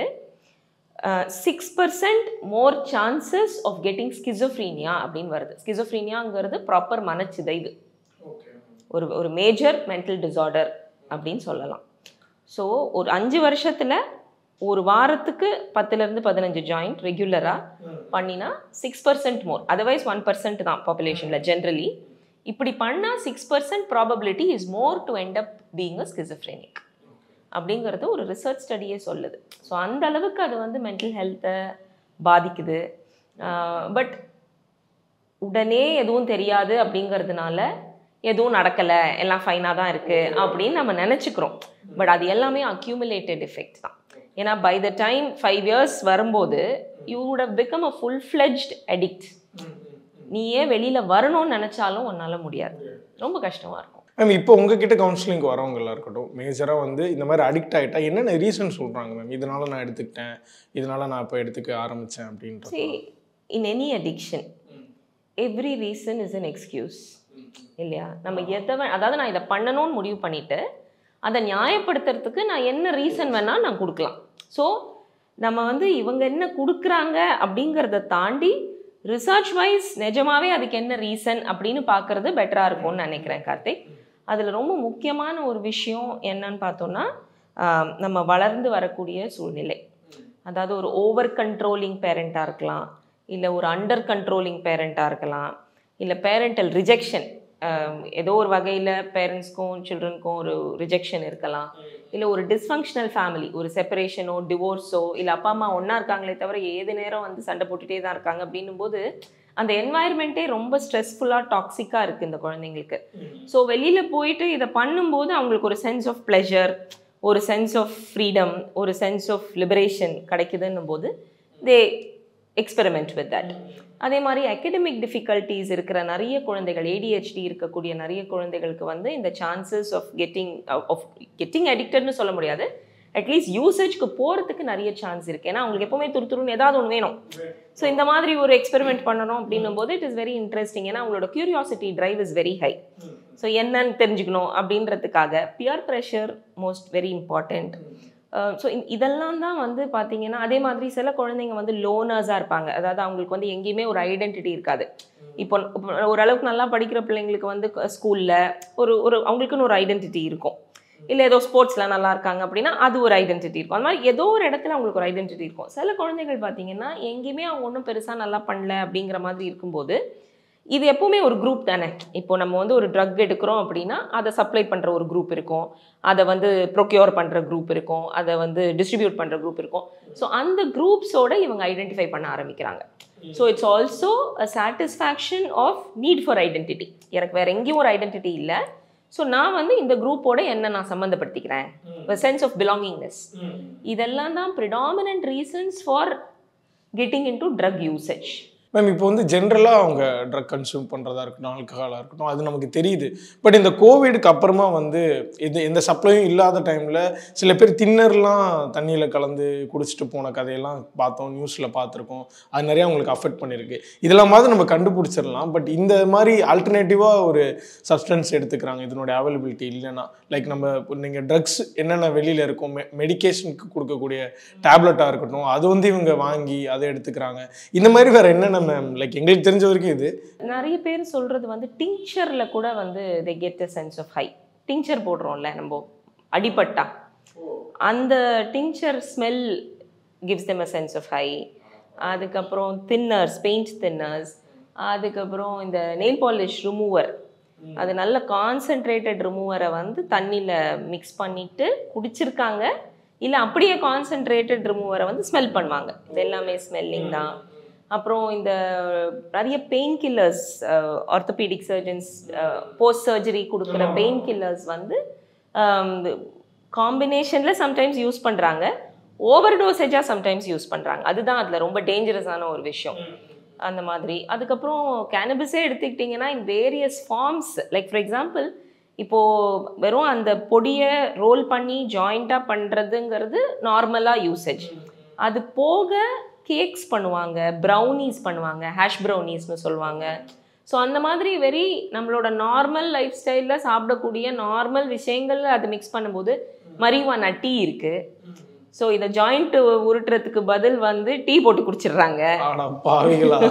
six percent more chances of getting schizophrenia அப்படின்னு வருது ஸ்கிசோஃப்ரீனியாங்கிறது ப்ராப்பர் மனச்சிதைவு ஒரு ஒரு மேஜர் மென்டல் டிசார்டர் அப்படின்னு சொல்லலாம் ஸோ ஒரு அஞ்சு வருஷத்துல ஒரு வாரத்துக்கு பத்துலேருந்து பதினஞ்சு ஜாயிண்ட் ரெகுலராக பண்ணினா six percent more otherwise one percent தான் பாப்புலேஷனில் ஜென்ரலி இப்படி பண்ணால் six percent probability is more to end up being a schizophrenic அப்படிங்கிறது ஒரு ரிசர்ச் ஸ்டடியே சொல்லுது ஸோ அந்த அளவுக்கு அது வந்து மென்டல் ஹெல்த்தை பாதிக்குது பட் உடனே எதுவும் தெரியாது அப்படிங்கிறதுனால எதுவும் நடக்கலை எல்லாம் ஃபைனாக தான் இருக்குது அப்படின்னு நம்ம நினச்சிக்கிறோம் பட் அது எல்லாமே அக்யூமுலேட்டட் எஃபெக்ட் தான் ஏன்னா by the time five years வரும்போது you would have become a full fledged addict நீயே வெளியில் வரணும்னு நினச்சாலும் உன்னால் முடியாது ரொம்ப கஷ்டமாக இருக்கும் மேம் இப்போ உங்ககிட்ட கவுன்சிலிங் வரவங்களா இருக்கட்டும் மேஜராக வந்து இந்த மாதிரி அடிக்ட் ஆகிட்டா என்னென்ன ரீசன் சொல்கிறாங்க மேம் இதனால நான் எடுத்துக்கிட்டேன் இதனால நான் இப்போ எடுத்துக்க ஆரம்பித்தேன் அப்படின்ற see in any addiction every reason is an excuse இல்லையா நம்ம எதை வே- அதாவது நான் இதை பண்ணணும்னு முடிவு பண்ணிட்டு அதை நியாயப்படுத்துறதுக்கு நான் என்ன ரீசன் வேணால் நான் கொடுக்கலாம் ஸோ நம்ம வந்து இவங்க என்ன கொடுக்குறாங்க அப்படிங்கிறத தாண்டி ரிசர்ச் வைஸ் நிஜமாவே அதுக்கு என்ன ரீசன் அப்படின்னு பார்க்கறது பெட்டராக இருக்கும்னு நினைக்கிறேன் கார்த்திக் அதில் ரொம்ப முக்கியமான ஒரு விஷயம் என்னன்னு பார்த்தோம்னா ஆஹ் நம்ம வளர்ந்து வரக்கூடிய சூழ்நிலை அதாவது ஒரு ஓவர் கண்ட்ரோலிங் பேரண்ட்டாக இருக்கலாம் இல்லை ஒரு அண்டர் கண்ட்ரோலிங் பேரண்ட்டாக இருக்கலாம் இல்லை பேரண்டல் ரிஜெக்ஷன் ஏதோ ஒரு வகையில் பேரண்ட்ஸ்க்கும் சில்ட்ரனுக்கும் ஒரு ரிஜெக்ஷன் இருக்கலாம் இல்லை ஒரு டிஸ்ஃபங்க்ஷனல் ஃபேமிலி ஒரு செப்பரேஷனோ டிவோர்ஸோ இல்லை அப்பா அம்மா ஒன்றா இருக்காங்களே தவிர ஏது நேரம் வந்து சண்டை போட்டுகிட்டே தான் இருக்காங்க அப்படின்னும் போது அந்த என்வாயர்மெண்ட்டே ரொம்ப ஸ்ட்ரெஸ்ஃபுல்லாக டாக்ஸிக்காக இருக்குது இந்த குழந்தைங்களுக்கு ஸோ வெளியில் போயிட்டு இதை பண்ணும்போது அவங்களுக்கு ஒரு சென்ஸ் ஆஃப் ப்ளெஷர் ஒரு சென்ஸ் ஆஃப் ஃப்ரீடம் ஒரு சென்ஸ் ஆஃப் லிபரேஷன் கிடைக்குதுன்னும் போது தே எக்ஸ்பெரிமெண்ட் வித் தட் அதே மாதிரி அகடமிக் டிஃபிகல்ட்டிஸ் இருக்கிற நிறைய குழந்தைகள் ஏடிஹெச்டி இருக்கக்கூடிய நிறைய குழந்தைகளுக்கு வந்து இந்த chances of getting of getting அடிக்டட்னு சொல்ல முடியாது அட்லீஸ்ட் யூசேஜ்க்கு போகிறதுக்கு நிறைய சான்ஸ் இருக்குது ஏன்னா அவங்களுக்கு எப்போவுமே துரு துருன்னு ஏதாவது ஒன்று வேணும் ஸோ இந்த மாதிரி ஒரு எக்ஸ்பெரிமெண்ட் பண்ணணும் அப்படின்னும் போது இட் இஸ் வெரி இன்ட்ரெஸ்டிங் ஏன்னா அவங்களோட curiosity drive is very high so என்னன்னு தெரிஞ்சுக்கணும் அப்படின்றதுக்காக peer pressure most very important so இதெல்லாம் தான் வந்து பார்த்தீங்கன்னா அதே மாதிரி சில குழந்தைங்க வந்து லோனர்ஸாக இருப்பாங்க அதாவது அவங்களுக்கு வந்து எங்கேயுமே ஒரு ஐடென்டிட்டி இருக்காது இப்போ இப்போ ஓரளவுக்கு நல்லா படிக்கிற பிள்ளைங்களுக்கு வந்து ஸ்கூலில் ஒரு ஒரு அவங்களுக்குன்னு ஒரு ஐடென்டிட்டி இருக்கும் இல்லை ஏதோ ஸ்போர்ட்ஸில் நல்லா இருக்காங்க அப்படின்னா அது ஒரு ஐடென்டிட்டி இருக்கும் அந்த மாதிரி ஏதோ ஒரு இடத்துல அவங்களுக்கு ஒரு ஐடென்டிட்டி இருக்கும் சில குழந்தைகள் பார்த்தீங்கன்னா எங்கேயுமே அவங்க ஒன்றும் பெருசாக நல்லா பண்ணல அப்படிங்கிற மாதிரி இருக்கும்போது இது எப்பவுமே ஒரு குரூப் தானே இப்போ நம்ம வந்து ஒரு ட்ரக் எடுக்கிறோம் அப்படின்னா அதை சப்ளை பண்ணுற ஒரு குரூப் இருக்கும் அதை வந்து ப்ரொக்யூர் பண்ணுற குரூப் இருக்கும் அதை வந்து டிஸ்ட்ரிபியூட் பண்ணுற குரூப் இருக்கும் ஸோ அந்த குரூப்ஸோட இவங்க ஐடென்டிஃபை பண்ண ஆரம்பிக்கிறாங்க so it's also a satisfaction of need for identity எனக்கு வேற எங்கேயும் ஒரு ஐடென்டிட்டி இல்லை ஸோ நான் வந்து இந்த குரூப்போட என்ன நான் சம்மந்தப்படுத்திக்கிறேன் சென்ஸ் ஆஃப் பிலாங்கிங்னஸ் இதெல்லாம் தான் predominant reasons for getting into drug usage ma'am இப்போ வந்து ஜென்ரலாக அவங்க ட்ரக் கன்சியூம் பண்ணுறதா இருக்கட்டும் ஆல்கஹாலாக இருக்கட்டும் அது நமக்கு தெரியுது பட் இந்த கோவிடுக்கு அப்புறமா வந்து இது எந்த சப்ளையும் இல்லாத டைமில் சில பேர் தின்னர்லாம் தண்ணியில் கலந்து குடிச்சிட்டு போன கதையெல்லாம் பார்த்தோம் நியூஸில் பார்த்துருக்கோம் அது நிறையா அவங்களுக்கு அஃபெக்ட் பண்ணியிருக்கு இதெல்லாம் மாதிரி நம்ம கண்டுபிடிச்சிடலாம் பட் இந்த மாதிரி ஆல்டர்னேட்டிவாக ஒரு சப்ஸ்டன்ஸ் எடுத்துக்கிறாங்க இதனுடைய அவைலபிலிட்டி இல்லைன்னா லைக் நம்ம நீங்கள் ட்ரக்ஸ் என்னென்ன வெளியில் இருக்கும் மெ மெடிக்கேஷனுக்கு கொடுக்கக்கூடிய டேப்லெட்டாக இருக்கட்டும் அது வந்து இவங்க வாங்கி அதை எடுத்துக்கிறாங்க இந்த மாதிரி வேறு என்னென்ன மேம் லைக் எங்களுக்கு தெரிஞ்ச வரைக்கும் இது நிறைய பேர் சொல்றது வந்து டிங்சர்ல கூட வந்து they get a sense of high tincture போடுறோம்ல நம்ம அடிபட்டா அந்த tincture smell gives them a sense of high அதுக்கப்புறம் தின்னர்ஸ் பெயிண்ட் தின்னர்ஸ் அதுக்கப்புறம் இந்த நெயில் பாலிஷ் ரிமூவர் அது நல்ல கான்சென்ட்ரேட்டட் ரிமூவரை வந்து தண்ணியில் மிக்ஸ் பண்ணிட்டு குடிச்சிருக்காங்க இல்லை அப்படியே கான்சென்ட்ரேட்டட் ரிமூவரை வந்து ஸ்மெல் பண்ணுவாங்க இது எல்லாமே ஸ்மெல்லிங் தான் அப்புறம் இந்த நிறைய painkillers orthopaedic surgeons post surgery கொடுக்குற பெயின் கில்லர்ஸ் வந்து காம்பினேஷனில் சம்டைம்ஸ் யூஸ் பண்ணுறாங்க ஓவர் டோசேஜாக சம்டைம்ஸ் யூஸ் பண்ணுறாங்க அதுதான் அதில் ரொம்ப டேஞ்சரஸான ஒரு விஷயம் அந்த மாதிரி அதுக்கப்புறம் கேனபிஸே எடுத்துக்கிட்டிங்கன்னா in various forms like for example இப்போது வெறும் அந்த பொடியை ரோல் பண்ணி ஜாயிண்ட்டாக பண்ணுறதுங்கிறது நார்மலாக யூசேஜ் அது போக கேக்ஸ் பண்ணுவாங்க ப்ரௌனீஸ் பண்ணுவாங்க ஹேஷ் ப்ரௌனீஸ்னு சொல்லுவாங்க ஸோ அந்த மாதிரி வெரி நம்மளோட நார்மல் லைஃப் ஸ்டைலில் சாப்பிடக்கூடிய நார்மல் விஷயங்கள் அது மிக்ஸ் பண்ணும்போது மரிவானா டீ இருக்குது ஸோ இதை ஜாயிண்ட் உருட்டுறதுக்கு பதில் வந்து டீ போட்டு குடிச்சிடுறாங்க ஆனா பாவிங்களா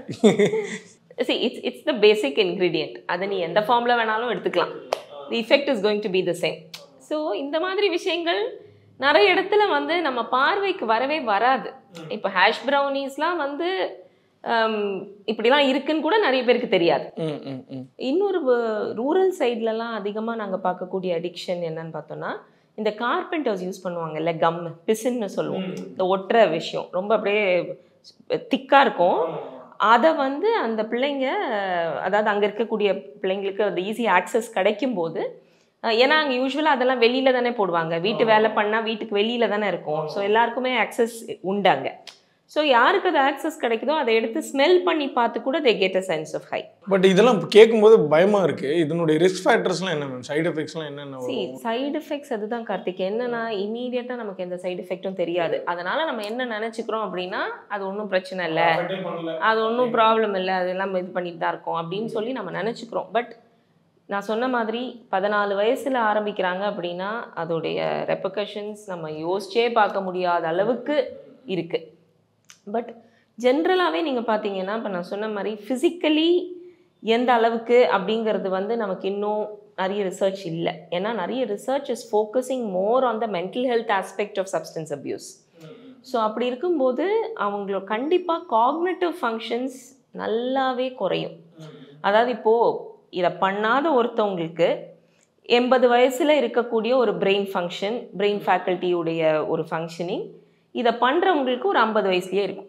see it's it's the basic ingredient அதை நீ எந்த ஃபார்மில் வேணாலும் எடுத்துக்கலாம் the effect is going to be the same so இந்த மாதிரி விஷயங்கள் நிறைய இடத்துல வந்து நம்ம பார்வைக்கு வரவே வராது இப்போ ஹேஷ் ப்ரௌனீஸ்லாம் வந்து ஹம், இப்படிலாம் இருக்குன்னு கூட நிறைய பேருக்கு தெரியாது ம் ம் ம் இன்னொரு ரூரல் சைட்லலாம் அதிகமாக நாங்கள் பார்க்கக்கூடிய அடிக்ஷன் என்னன்னு பார்த்தோம்னா இந்த கார்பெண்டர்ஸ் யூஸ் பண்ணுவாங்கல்ல கம் பிசின்னு சொல்லுவோம் இந்த ஒட்டுற விஷயம் ரொம்ப அப்படியே திக்காக இருக்கும் அதை வந்து அந்த பிள்ளைங்க அதாவது அங்கே இருக்கக்கூடிய பிள்ளைங்களுக்கு அது ஈஸி ஆக்சஸ் கிடைக்கும் போது அஹ், ஏன்னா அங்கே யூஸ்வலாக அதெல்லாம் வெளியில தானே போடுவாங்க வீட்டு வேலை பண்ணால் வீட்டுக்கு வெளியில தானே இருக்கும் ஸோ எல்லாருக்குமே ஆக்சஸ் உண்டு அங்கே ஸோ யாருக்கு அது ஆக்சஸ் கிடைக்குதோ அதை எடுத்து ஸ்மெல் பண்ணி பார்த்து கூட they get a sense of high but இதெல்லாம் கேட்கும்போது பயமா இருக்கு இதனுடைய ரிஸ்க் ஃபேக்டர்ஸ்லாம் என்ன மேம் சைடு எஃபெக்ட்ஸ்லாம் என்னென்ன சி வரும் சைடு எஃபெக்ட்ஸ் அதுதான் கார்த்திக் என்னன்னா இமீடியட்டாக நமக்கு எந்த சைடு எஃபெக்ட்டும் தெரியாது அதனால நம்ம என்ன நினச்சிக்கிறோம் அப்படின்னா அது ஒன்றும் பிரச்சனை இல்லை அது ஒன்றும் ப்ராப்ளம் இல்லை அதெல்லாம் இது பண்ணிட்டு தான் இருக்கோம் அப்படின்னு சொல்லி நம்ம நினச்சிக்கிறோம் பட் நான் சொன்ன மாதிரி பதினாலு வயசில் ஆரம்பிக்கிறாங்க அப்படின்னா அதோடைய ரெப்பகஷன்ஸ் நம்ம யோசிச்சே பார்க்க முடியாத அளவுக்கு இருக்குது பட் ஜென்ரலாகவே நீங்கள் பார்த்தீங்கன்னா இப்போ நான் சொன்ன மாதிரி ஃபிசிக்கலி எந்த அளவுக்கு அப்படிங்கிறது வந்து நமக்கு இன்னும் நிறைய ரிசர்ச் இல்லை ஏன்னா நிறைய research is focusing more on the mental health aspect of substance abuse so அப்படி இருக்கும்போது அவங்களோட கண்டிப்பாக காக்னேட்டிவ் ஃபங்க்ஷன்ஸ் நல்லாவே குறையும் அதாவது இப்போது இதை பண்ணாத ஒருத்தவங்களுக்கு எண்பது வயசில் இருக்கக்கூடிய ஒரு பிரெயின் ஃபங்க்ஷன் பிரெயின் ஃபேக்கல்ட்டியுடைய ஒரு ஃபங்க்ஷனிங் இதை பண்ணுறவங்களுக்கு ஒரு ஐம்பது வயசுலேயே இருக்கும்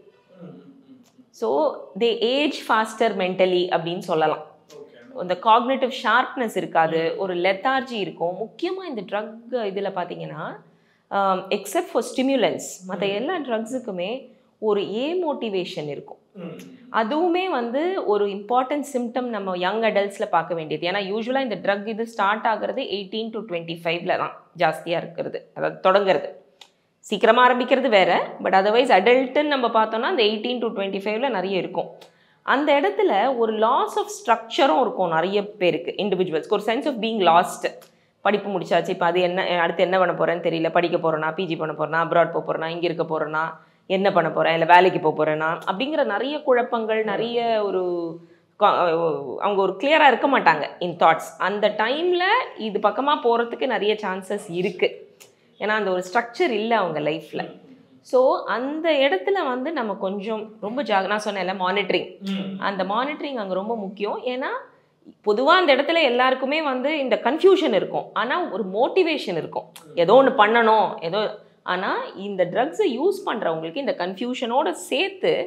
so they age faster mentally அப்படின்னு சொல்லலாம் இந்த காக்னேட்டிவ் ஷார்ப்னஸ் இருக்காது ஒரு லெத்தார்ஜி இருக்கும் முக்கியமாக இந்த ட்ரக் இதில் பார்த்தீங்கன்னா எக்ஸப்ட் ஃபார் ஸ்டிமுலன்ஸ் மற்ற எல்லா ட்ரக்ஸுக்குமே ஒரு ஏ மோட்டிவேஷன் இருக்கும் அதுவுமே வந்து ஒரு இம்பார்ட்டன்ட் சிம்டம் நம்ம யங் அடல்ட்ஸில் பார்க்க வேண்டியது ஏன்னா யூஸ்வலாக இந்த ட்ரக் இது ஸ்டார்ட் ஆகுறது எயிட்டீன் டு டுவெண்ட்டி ஃபைவ்ல தான் ஜாஸ்தியாக இருக்கிறது அதாவது தொடங்குறது சீக்கிரமாக ஆரம்பிக்கிறது வேற பட் அதர்வைஸ் அடல்ட்டுன்னு நம்ம பார்த்தோம்னா அந்த எயிட்டீன் டு டுவெண்ட்டி ஃபைவ்ல நிறைய இருக்கும் அந்த இடத்துல ஒரு லாஸ் ஆஃப் ஸ்ட்ரக்சரும் இருக்கும் நிறைய பேருக்கு இண்டிவிஜுவல்ஸ்க்கு ஒரு சென்ஸ் ஆஃப் பீங் லாஸ்ட் படிப்பு முடிச்சாச்சு இப்போ அது என்ன அடுத்து என்ன பண்ண போகிறேன்னு தெரியல படிக்க போகிறேன்னா பிஜி பண்ண போகிறேன்னா அப்ராட் போக போகிறேன்னா இங்கே இருக்க போகிறேன்னா என்ன பண்ண போகிறேன் இல்லை வேலைக்கு போக போகிறேன்னா அப்படிங்கிற நிறைய குழப்பங்கள் நிறைய ஒரு கா- அவங்க ஒரு கிளியராக இருக்க மாட்டாங்க இன் தாட்ஸ் அந்த டைமில் இது பக்கமாக போகிறதுக்கு நிறைய சான்சஸ் இருக்குது ஏன்னா அந்த ஒரு ஸ்ட்ரக்சர் இல்லை அவங்க லைஃப்பில் ஸோ அந்த இடத்துல வந்து நம்ம கொஞ்சம் ரொம்ப ஜாக நான் சொன்னேன்ல மானிட்டரிங் அந்த மானிட்டரிங் அங்கே ரொம்ப முக்கியம் ஏன்னா பொதுவாக அந்த இடத்துல எல்லாருக்குமே வந்து இந்த கன்ஃபியூஷன் இருக்கும் ஆனால் ஒரு மோட்டிவேஷன் இருக்கும் ஏதோ ஒன்று பண்ணணும் ஏதோ ஆனால் இந்த ட்ரக்ஸை யூஸ் பண்ணுறவங்களுக்கு இந்த கன்ஃபியூஷனோட சேர்த்து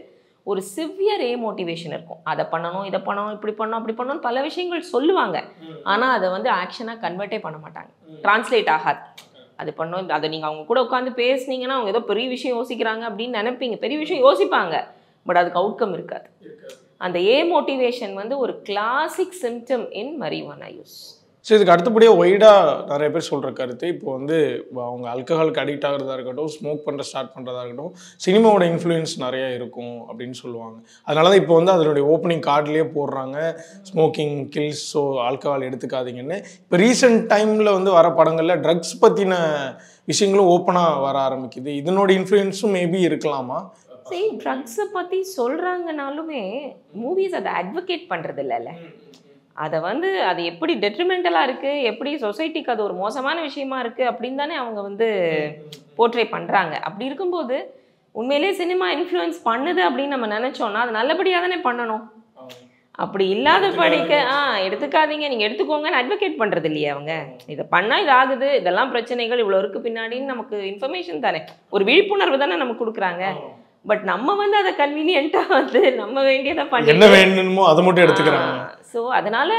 ஒரு சிவியர் ஏ மோட்டிவேஷன் இருக்கும் அதை பண்ணணும் இதை பண்ணணும் இப்படி பண்ணணும் அப்படி பண்ணணும் பல விஷயங்கள் சொல்லுவாங்க ஆனால் அதை வந்து ஆக்ஷனாக கன்வெர்ட்டே பண்ண மாட்டாங்க டிரான்ஸ்லேட் ஆகாது அது பண்ணணும் அதை நீங்கள் அவங்க கூட உட்காந்து பேசுனீங்கன்னா அவங்க ஏதோ பெரிய விஷயம் யோசிக்கிறாங்க அப்படின்னு நினைப்பீங்க பெரிய விஷயம் யோசிப்பாங்க பட் அதுக்கு அவுட்கம் இருக்காது அந்த ஏ மோட்டிவேஷன் வந்து ஒரு classic symptom in marijuana use so இதுக்கு அடுத்தபடியாக ஒய்டாக நிறைய பேர் சொல்கிற கருத்து இப்போ வந்து அவங்க ஆல்கஹாலுக்கு அடிக்ட் ஆகிறதா இருக்கட்டும் ஸ்மோக் பண்ணுற ஸ்டார்ட் பண்ணுறதா இருக்கட்டும் சினிமாவோட இன்ஃப்ளூயன்ஸ் நிறைய இருக்கும் அப்படின்னு சொல்லுவாங்க அதனால தான் இப்போ வந்து அதனுடைய ஓப்பனிங் கார்ட்லேயே போடுறாங்க ஸ்மோக்கிங் கில்ஸ் ஸோ ஆல்கஹால் எடுத்துக்காதீங்கன்னு இப்போ ரீசெண்ட் டைமில் வந்து வர படங்களில் ட்ரக்ஸ் பற்றின விஷயங்களும் ஓப்பனாக வர ஆரம்பிக்குது இதனோட இன்ஃப்ளூயன்ஸும் மேபி இருக்கலாமா சரி ட்ரக்ஸை பற்றி சொல்கிறாங்கனாலுமே மூவிஸ் அதை அட்வொகேட் பண்ணுறது இல்லைல்ல அதை வந்து அது எப்படி டெட்ரிமெண்டலாக இருக்குது எப்படி சொசைட்டிக்கு அது ஒரு மோசமான விஷயமா இருக்குது அப்படின்னு தானே அவங்க வந்து போர்ட்ரே பண்ணுறாங்க அப்படி இருக்கும்போது உண்மையிலே சினிமா இன்ஃப்ளூயன்ஸ் பண்ணுது அப்படின்னு நம்ம நினச்சோன்னா அது நல்லபடியாக தானே பண்ணணும் அப்படி இல்லாத படிக்க ஆ எடுத்துக்காதீங்க நீங்கள் எடுத்துக்கோங்கன்னு அட்வொகேட் பண்ணுறது இல்லையா அவங்க இதை பண்ணால் இது ஆகுது இதெல்லாம் பிரச்சனைகள் இவ்வளோ இருக்குது பின்னாடின்னு நமக்கு இன்ஃபர்மேஷன் தானே ஒரு விழிப்புணர்வு தானே நமக்கு கொடுக்குறாங்க பட் நம்ம வந்து அதை கன்வீனியண்ட்டாக வந்து நம்ம வேண்டியதை பண்ணி என்ன வேணுமோ அதை மட்டும் எடுத்துக்கிறாங்க ஸோ அதனால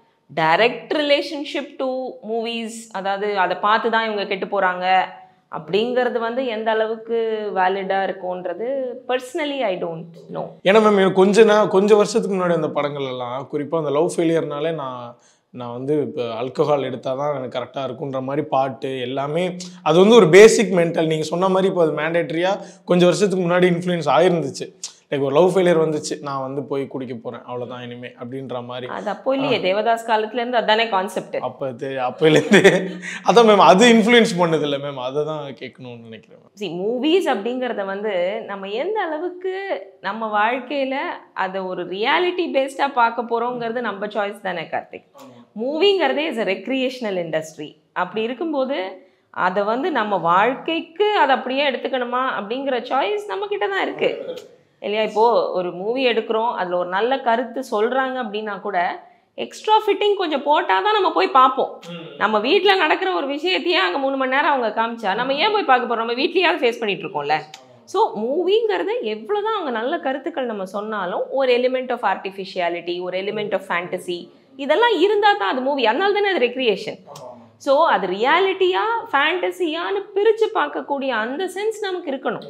டைரக்ட் ரிலேஷன்ஷிப் டு மூவிஸ் அதாவது அதை பார்த்து தான் இவங்க கெட்டு போகிறாங்க அப்படிங்கிறது வந்து எந்த அளவுக்கு வேலிடாக இருக்கும்ன்றது பர்சனலி ஐ டோன்ட் நோ ஏன்னா மேம் கொஞ்ச நா கொஞ்சம் வருஷத்துக்கு முன்னாடி அந்த படங்கள் எல்லாம் குறிப்பாக அந்த லவ் ஃபெயிலியர்னாலே நான் நான் வந்து இப்போ ஆல்கஹால் எடுத்தால் தான் எனக்கு கரெக்டாக இருக்குன்ற மாதிரி பாட்டு எல்லாமே அது வந்து ஒரு பேசிக் மென்டல் நீங்கள் சொன்ன மாதிரி இப்போ அது மேண்டேட்ரியாக கொஞ்சம் வருஷத்துக்கு முன்னாடி இன்ஃப்ளூயன்ஸ் ஆயிருந்துச்சு லைக் ஒரு லவ் ஃபெயிலியர் வந்துச்சு நான் வந்து போய் குடிக்க போகிறேன் அவ்வளோதான் இனிமே அப்படின்ற மாதிரி அது அப்போ இல்லையே தேவதாஸ் காலத்துலேருந்து அதானே கான்செப்ட் அப்போ இது அப்போலேருந்து அதான் மேம் அது இன்ஃப்ளூயன்ஸ் பண்ணது இல்லை மேம் அதை தான் கேட்கணும்னு நினைக்கிறேன் ma'am. சி மூவிஸ் அப்படிங்கிறத வந்து நம்ம எந்த அளவுக்கு நம்ம வாழ்க்கையில் அதை ஒரு ரியாலிட்டி பேஸ்டாக பார்க்க போகிறோங்கிறது நம்ம சாய்ஸ் தானே கார்த்திக் மூவிங்கிறதே இஸ் அ ரெக்ரியேஷனல் இண்டஸ்ட்ரி அப்படி இருக்கும்போது அதை வந்து நம்ம வாழ்க்கைக்கு அதை அப்படியே எடுத்துக்கணுமா அப்படிங்கிற சாய்ஸ் நம்மக்கிட்ட தான் இருக்குது இல்லையா இப்போது ஒரு மூவி எடுக்கிறோம் அதில் ஒரு நல்ல கருத்து சொல்கிறாங்க அப்படின்னா கூட எக்ஸ்ட்ரா ஃபிட்டிங் கொஞ்சம் போட்டால் தான் நம்ம போய் பார்ப்போம் நம்ம வீட்டில் நடக்கிற ஒரு விஷயத்தையே அங்கே மூணு மணி நேரம் அவங்க காமிச்சா நம்ம ஏன் போய் பார்க்க போகிறோம் நம்ம வீட்லேயாவது ஃபேஸ் பண்ணிட்டு இருக்கோம்ல ஸோ மூவிங்கிறது எவ்வளோ தான் அவங்க நல்ல கருத்துக்கள் நம்ம சொன்னாலும் ஒரு எலிமெண்ட் ஆஃப் ஆர்டிஃபிஷியாலிட்டி ஒரு எலிமெண்ட் ஆஃப் ஃபேண்டசி இதெல்லாம் இருந்தால் தான் அது மூவி அதனால தானே அது ரெக்ரியேஷன் ஸோ அது ரியாலிட்டியா ஃபேண்டசியான்னு பிரித்து பார்க்கக்கூடிய அந்த சென்ஸ் நமக்கு இருக்கணும்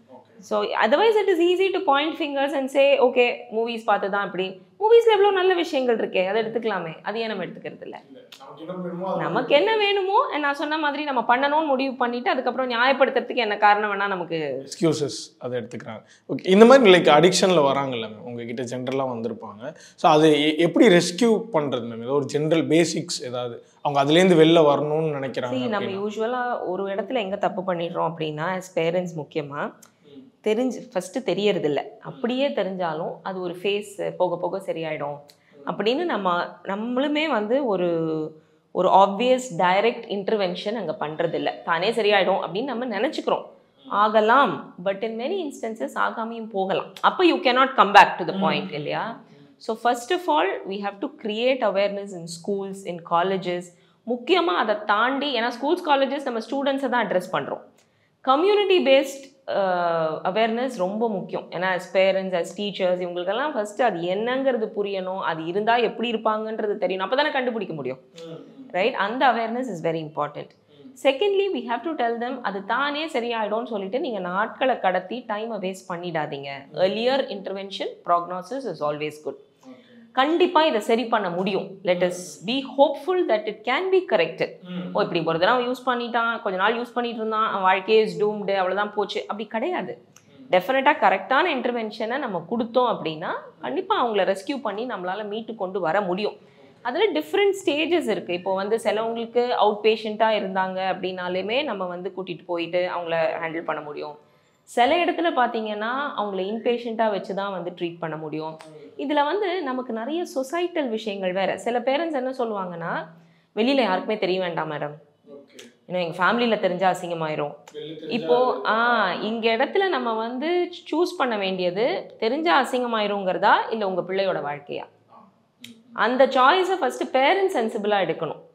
so otherwise it is easy to point fingers and say okay movies பார்த்து தான் இப்படி மூவிஸில் எவ்வளோ நல்ல விஷயங்கள் இருக்கே அதை எடுத்துக்கலாமே அது ஏன் நம்ம எடுத்துக்கிறது இல்லை நமக்கு என்ன வேணுமோ நான் சொன்ன மாதிரி நம்ம பண்ணணும்னு முடிவு பண்ணிட்டு அதுக்கப்புறம் நியாயப்படுத்துறதுக்கு என்ன காரணம் வேணா நமக்கு எக்ஸ்கியூசஸ் அதை எடுத்துக்கிறாங்க ஓகே இந்த மாதிரி லைக் அடிக்ஷனில் வராங்கல்ல மேம் உங்ககிட்ட ஜென்ரலாக வந்திருப்பாங்க ஸோ அது எ- எப்படி ரெஸ்கியூ பண்ணுறது மேம் ஏதோ ஒரு ஜென்ரல் பேசிக்ஸ் ஏதாவது அவங்க அதுலேருந்து வெளில வரணும்னு நினைக்கிறாங்க See, நம்ம அப்படின்னா. யூஸ்வலாக ஒரு இடத்துல எங்கே தப்பு பண்ணிடுறோம் அப்படின்னா as பேரண்ட்ஸ் முக்கியமாக தெரிஞ்சு ஃபஸ்ட்டு தெரியறதில்ல அப்படியே தெரிஞ்சாலும் அது ஒரு ஃபேஸ் போக போக சரியாயிடும் அப்படின்னு நம்ம நம்மளுமே வந்து ஒரு ஒரு ஆப்வியஸ் டைரக்ட் இன்டர்வென்ஷன் அங்கே பண்ணுறதில்ல தானே சரியாயிடும் அப்படின்னு நம்ம நினச்சிக்கிறோம் ஆகலாம் பட் இன் மெனி இன்ஸ்டன்சஸ் ஆகாமையும் போகலாம் அப்போ you cannot come back to the point இல்லையா so first of all we have to create awareness in schools in colleges முக்கியமாக அதை தாண்டி ஏன்னா ஸ்கூல்ஸ் காலேஜஸ் நம்ம ஸ்டூடெண்ட்ஸை தான் அட்ரஸ் பண்ணுறோம் கம்யூனிட்டி பேஸ்ட் அவேர்னஸ் ரொம்ப முக்கியம் ஏன்னா as பேரண்ட்ஸ் as டீச்சர்ஸ் இவங்களுக்கெல்லாம் ஃபஸ்ட்டு அது என்னங்கிறது புரியணும் அது இருந்தால் எப்படி இருப்பாங்கன்றது தெரியணும் அப்போ தானே கண்டுபிடிக்க முடியும் ரைட் அந்த awareness is very important secondly we have to tell them அது தானே சரியாயிடும்னு சொல்லிட்டு நீங்கள் நாட்களை கடத்தி டைமை வேஸ்ட் பண்ணிடாதீங்க earlier intervention prognosis is always good கண்டிப்பாக இதை சரி பண்ண முடியும் let us be hopeful that it can be corrected ஓ இப்படி ஒரு தடவை யூஸ் பண்ணிட்டான் கொஞ்ச நாள் யூஸ் பண்ணிட்டு இருந்தான் அவன் வாழ்க்கையே இஸ் டூம்டு அவ்வளோதான் போச்சு அப்படி கிடையாது டெஃபினட்டாக கரெக்டான இன்டர்வென்ஷனை நம்ம கொடுத்தோம் அப்படின்னா கண்டிப்பாக அவங்கள ரெஸ்கியூ பண்ணி நம்மளால் மீட்டு கொண்டு வர முடியும் அதில் டிஃப்ரெண்ட் ஸ்டேஜஸ் இருக்குது இப்போ வந்து சிலவங்களுக்கு அவுட் பேஷண்ட்டாக இருந்தாங்க அப்படின்னாலுமே நம்ம வந்து கூட்டிகிட்டு போயிட்டு அவங்கள ஹேண்டில் பண்ண முடியும் சில இடத்துல பார்த்தீங்கன்னா அவங்கள இன்பேஷண்ட்டாக வச்சு தான் வந்து ட்ரீட் பண்ண முடியும் இதில் வந்து நமக்கு நிறைய சொசைட்டல் விஷயங்கள் வேறு சில பேரண்ட்ஸ் என்ன சொல்லுவாங்கன்னா வெளியில் யாருக்குமே தெரிய வேண்டாம் மேடம் இன்னும் எங்கள் ஃபேமிலியில் தெரிஞ்சால் அசிங்கமாயிரும் இப்போ ஆ இங்க இடத்துல நம்ம வந்து சூஸ் பண்ண வேண்டியது தெரிஞ்சா அசிங்கமாயிருங்கிறதா இல்லை உங்க பிள்ளையோட வாழ்க்கையா அந்த சாய்ஸை ஃபர்ஸ்ட் பேரண்ட்ஸ் சென்சிபிளாக எடுக்கணும்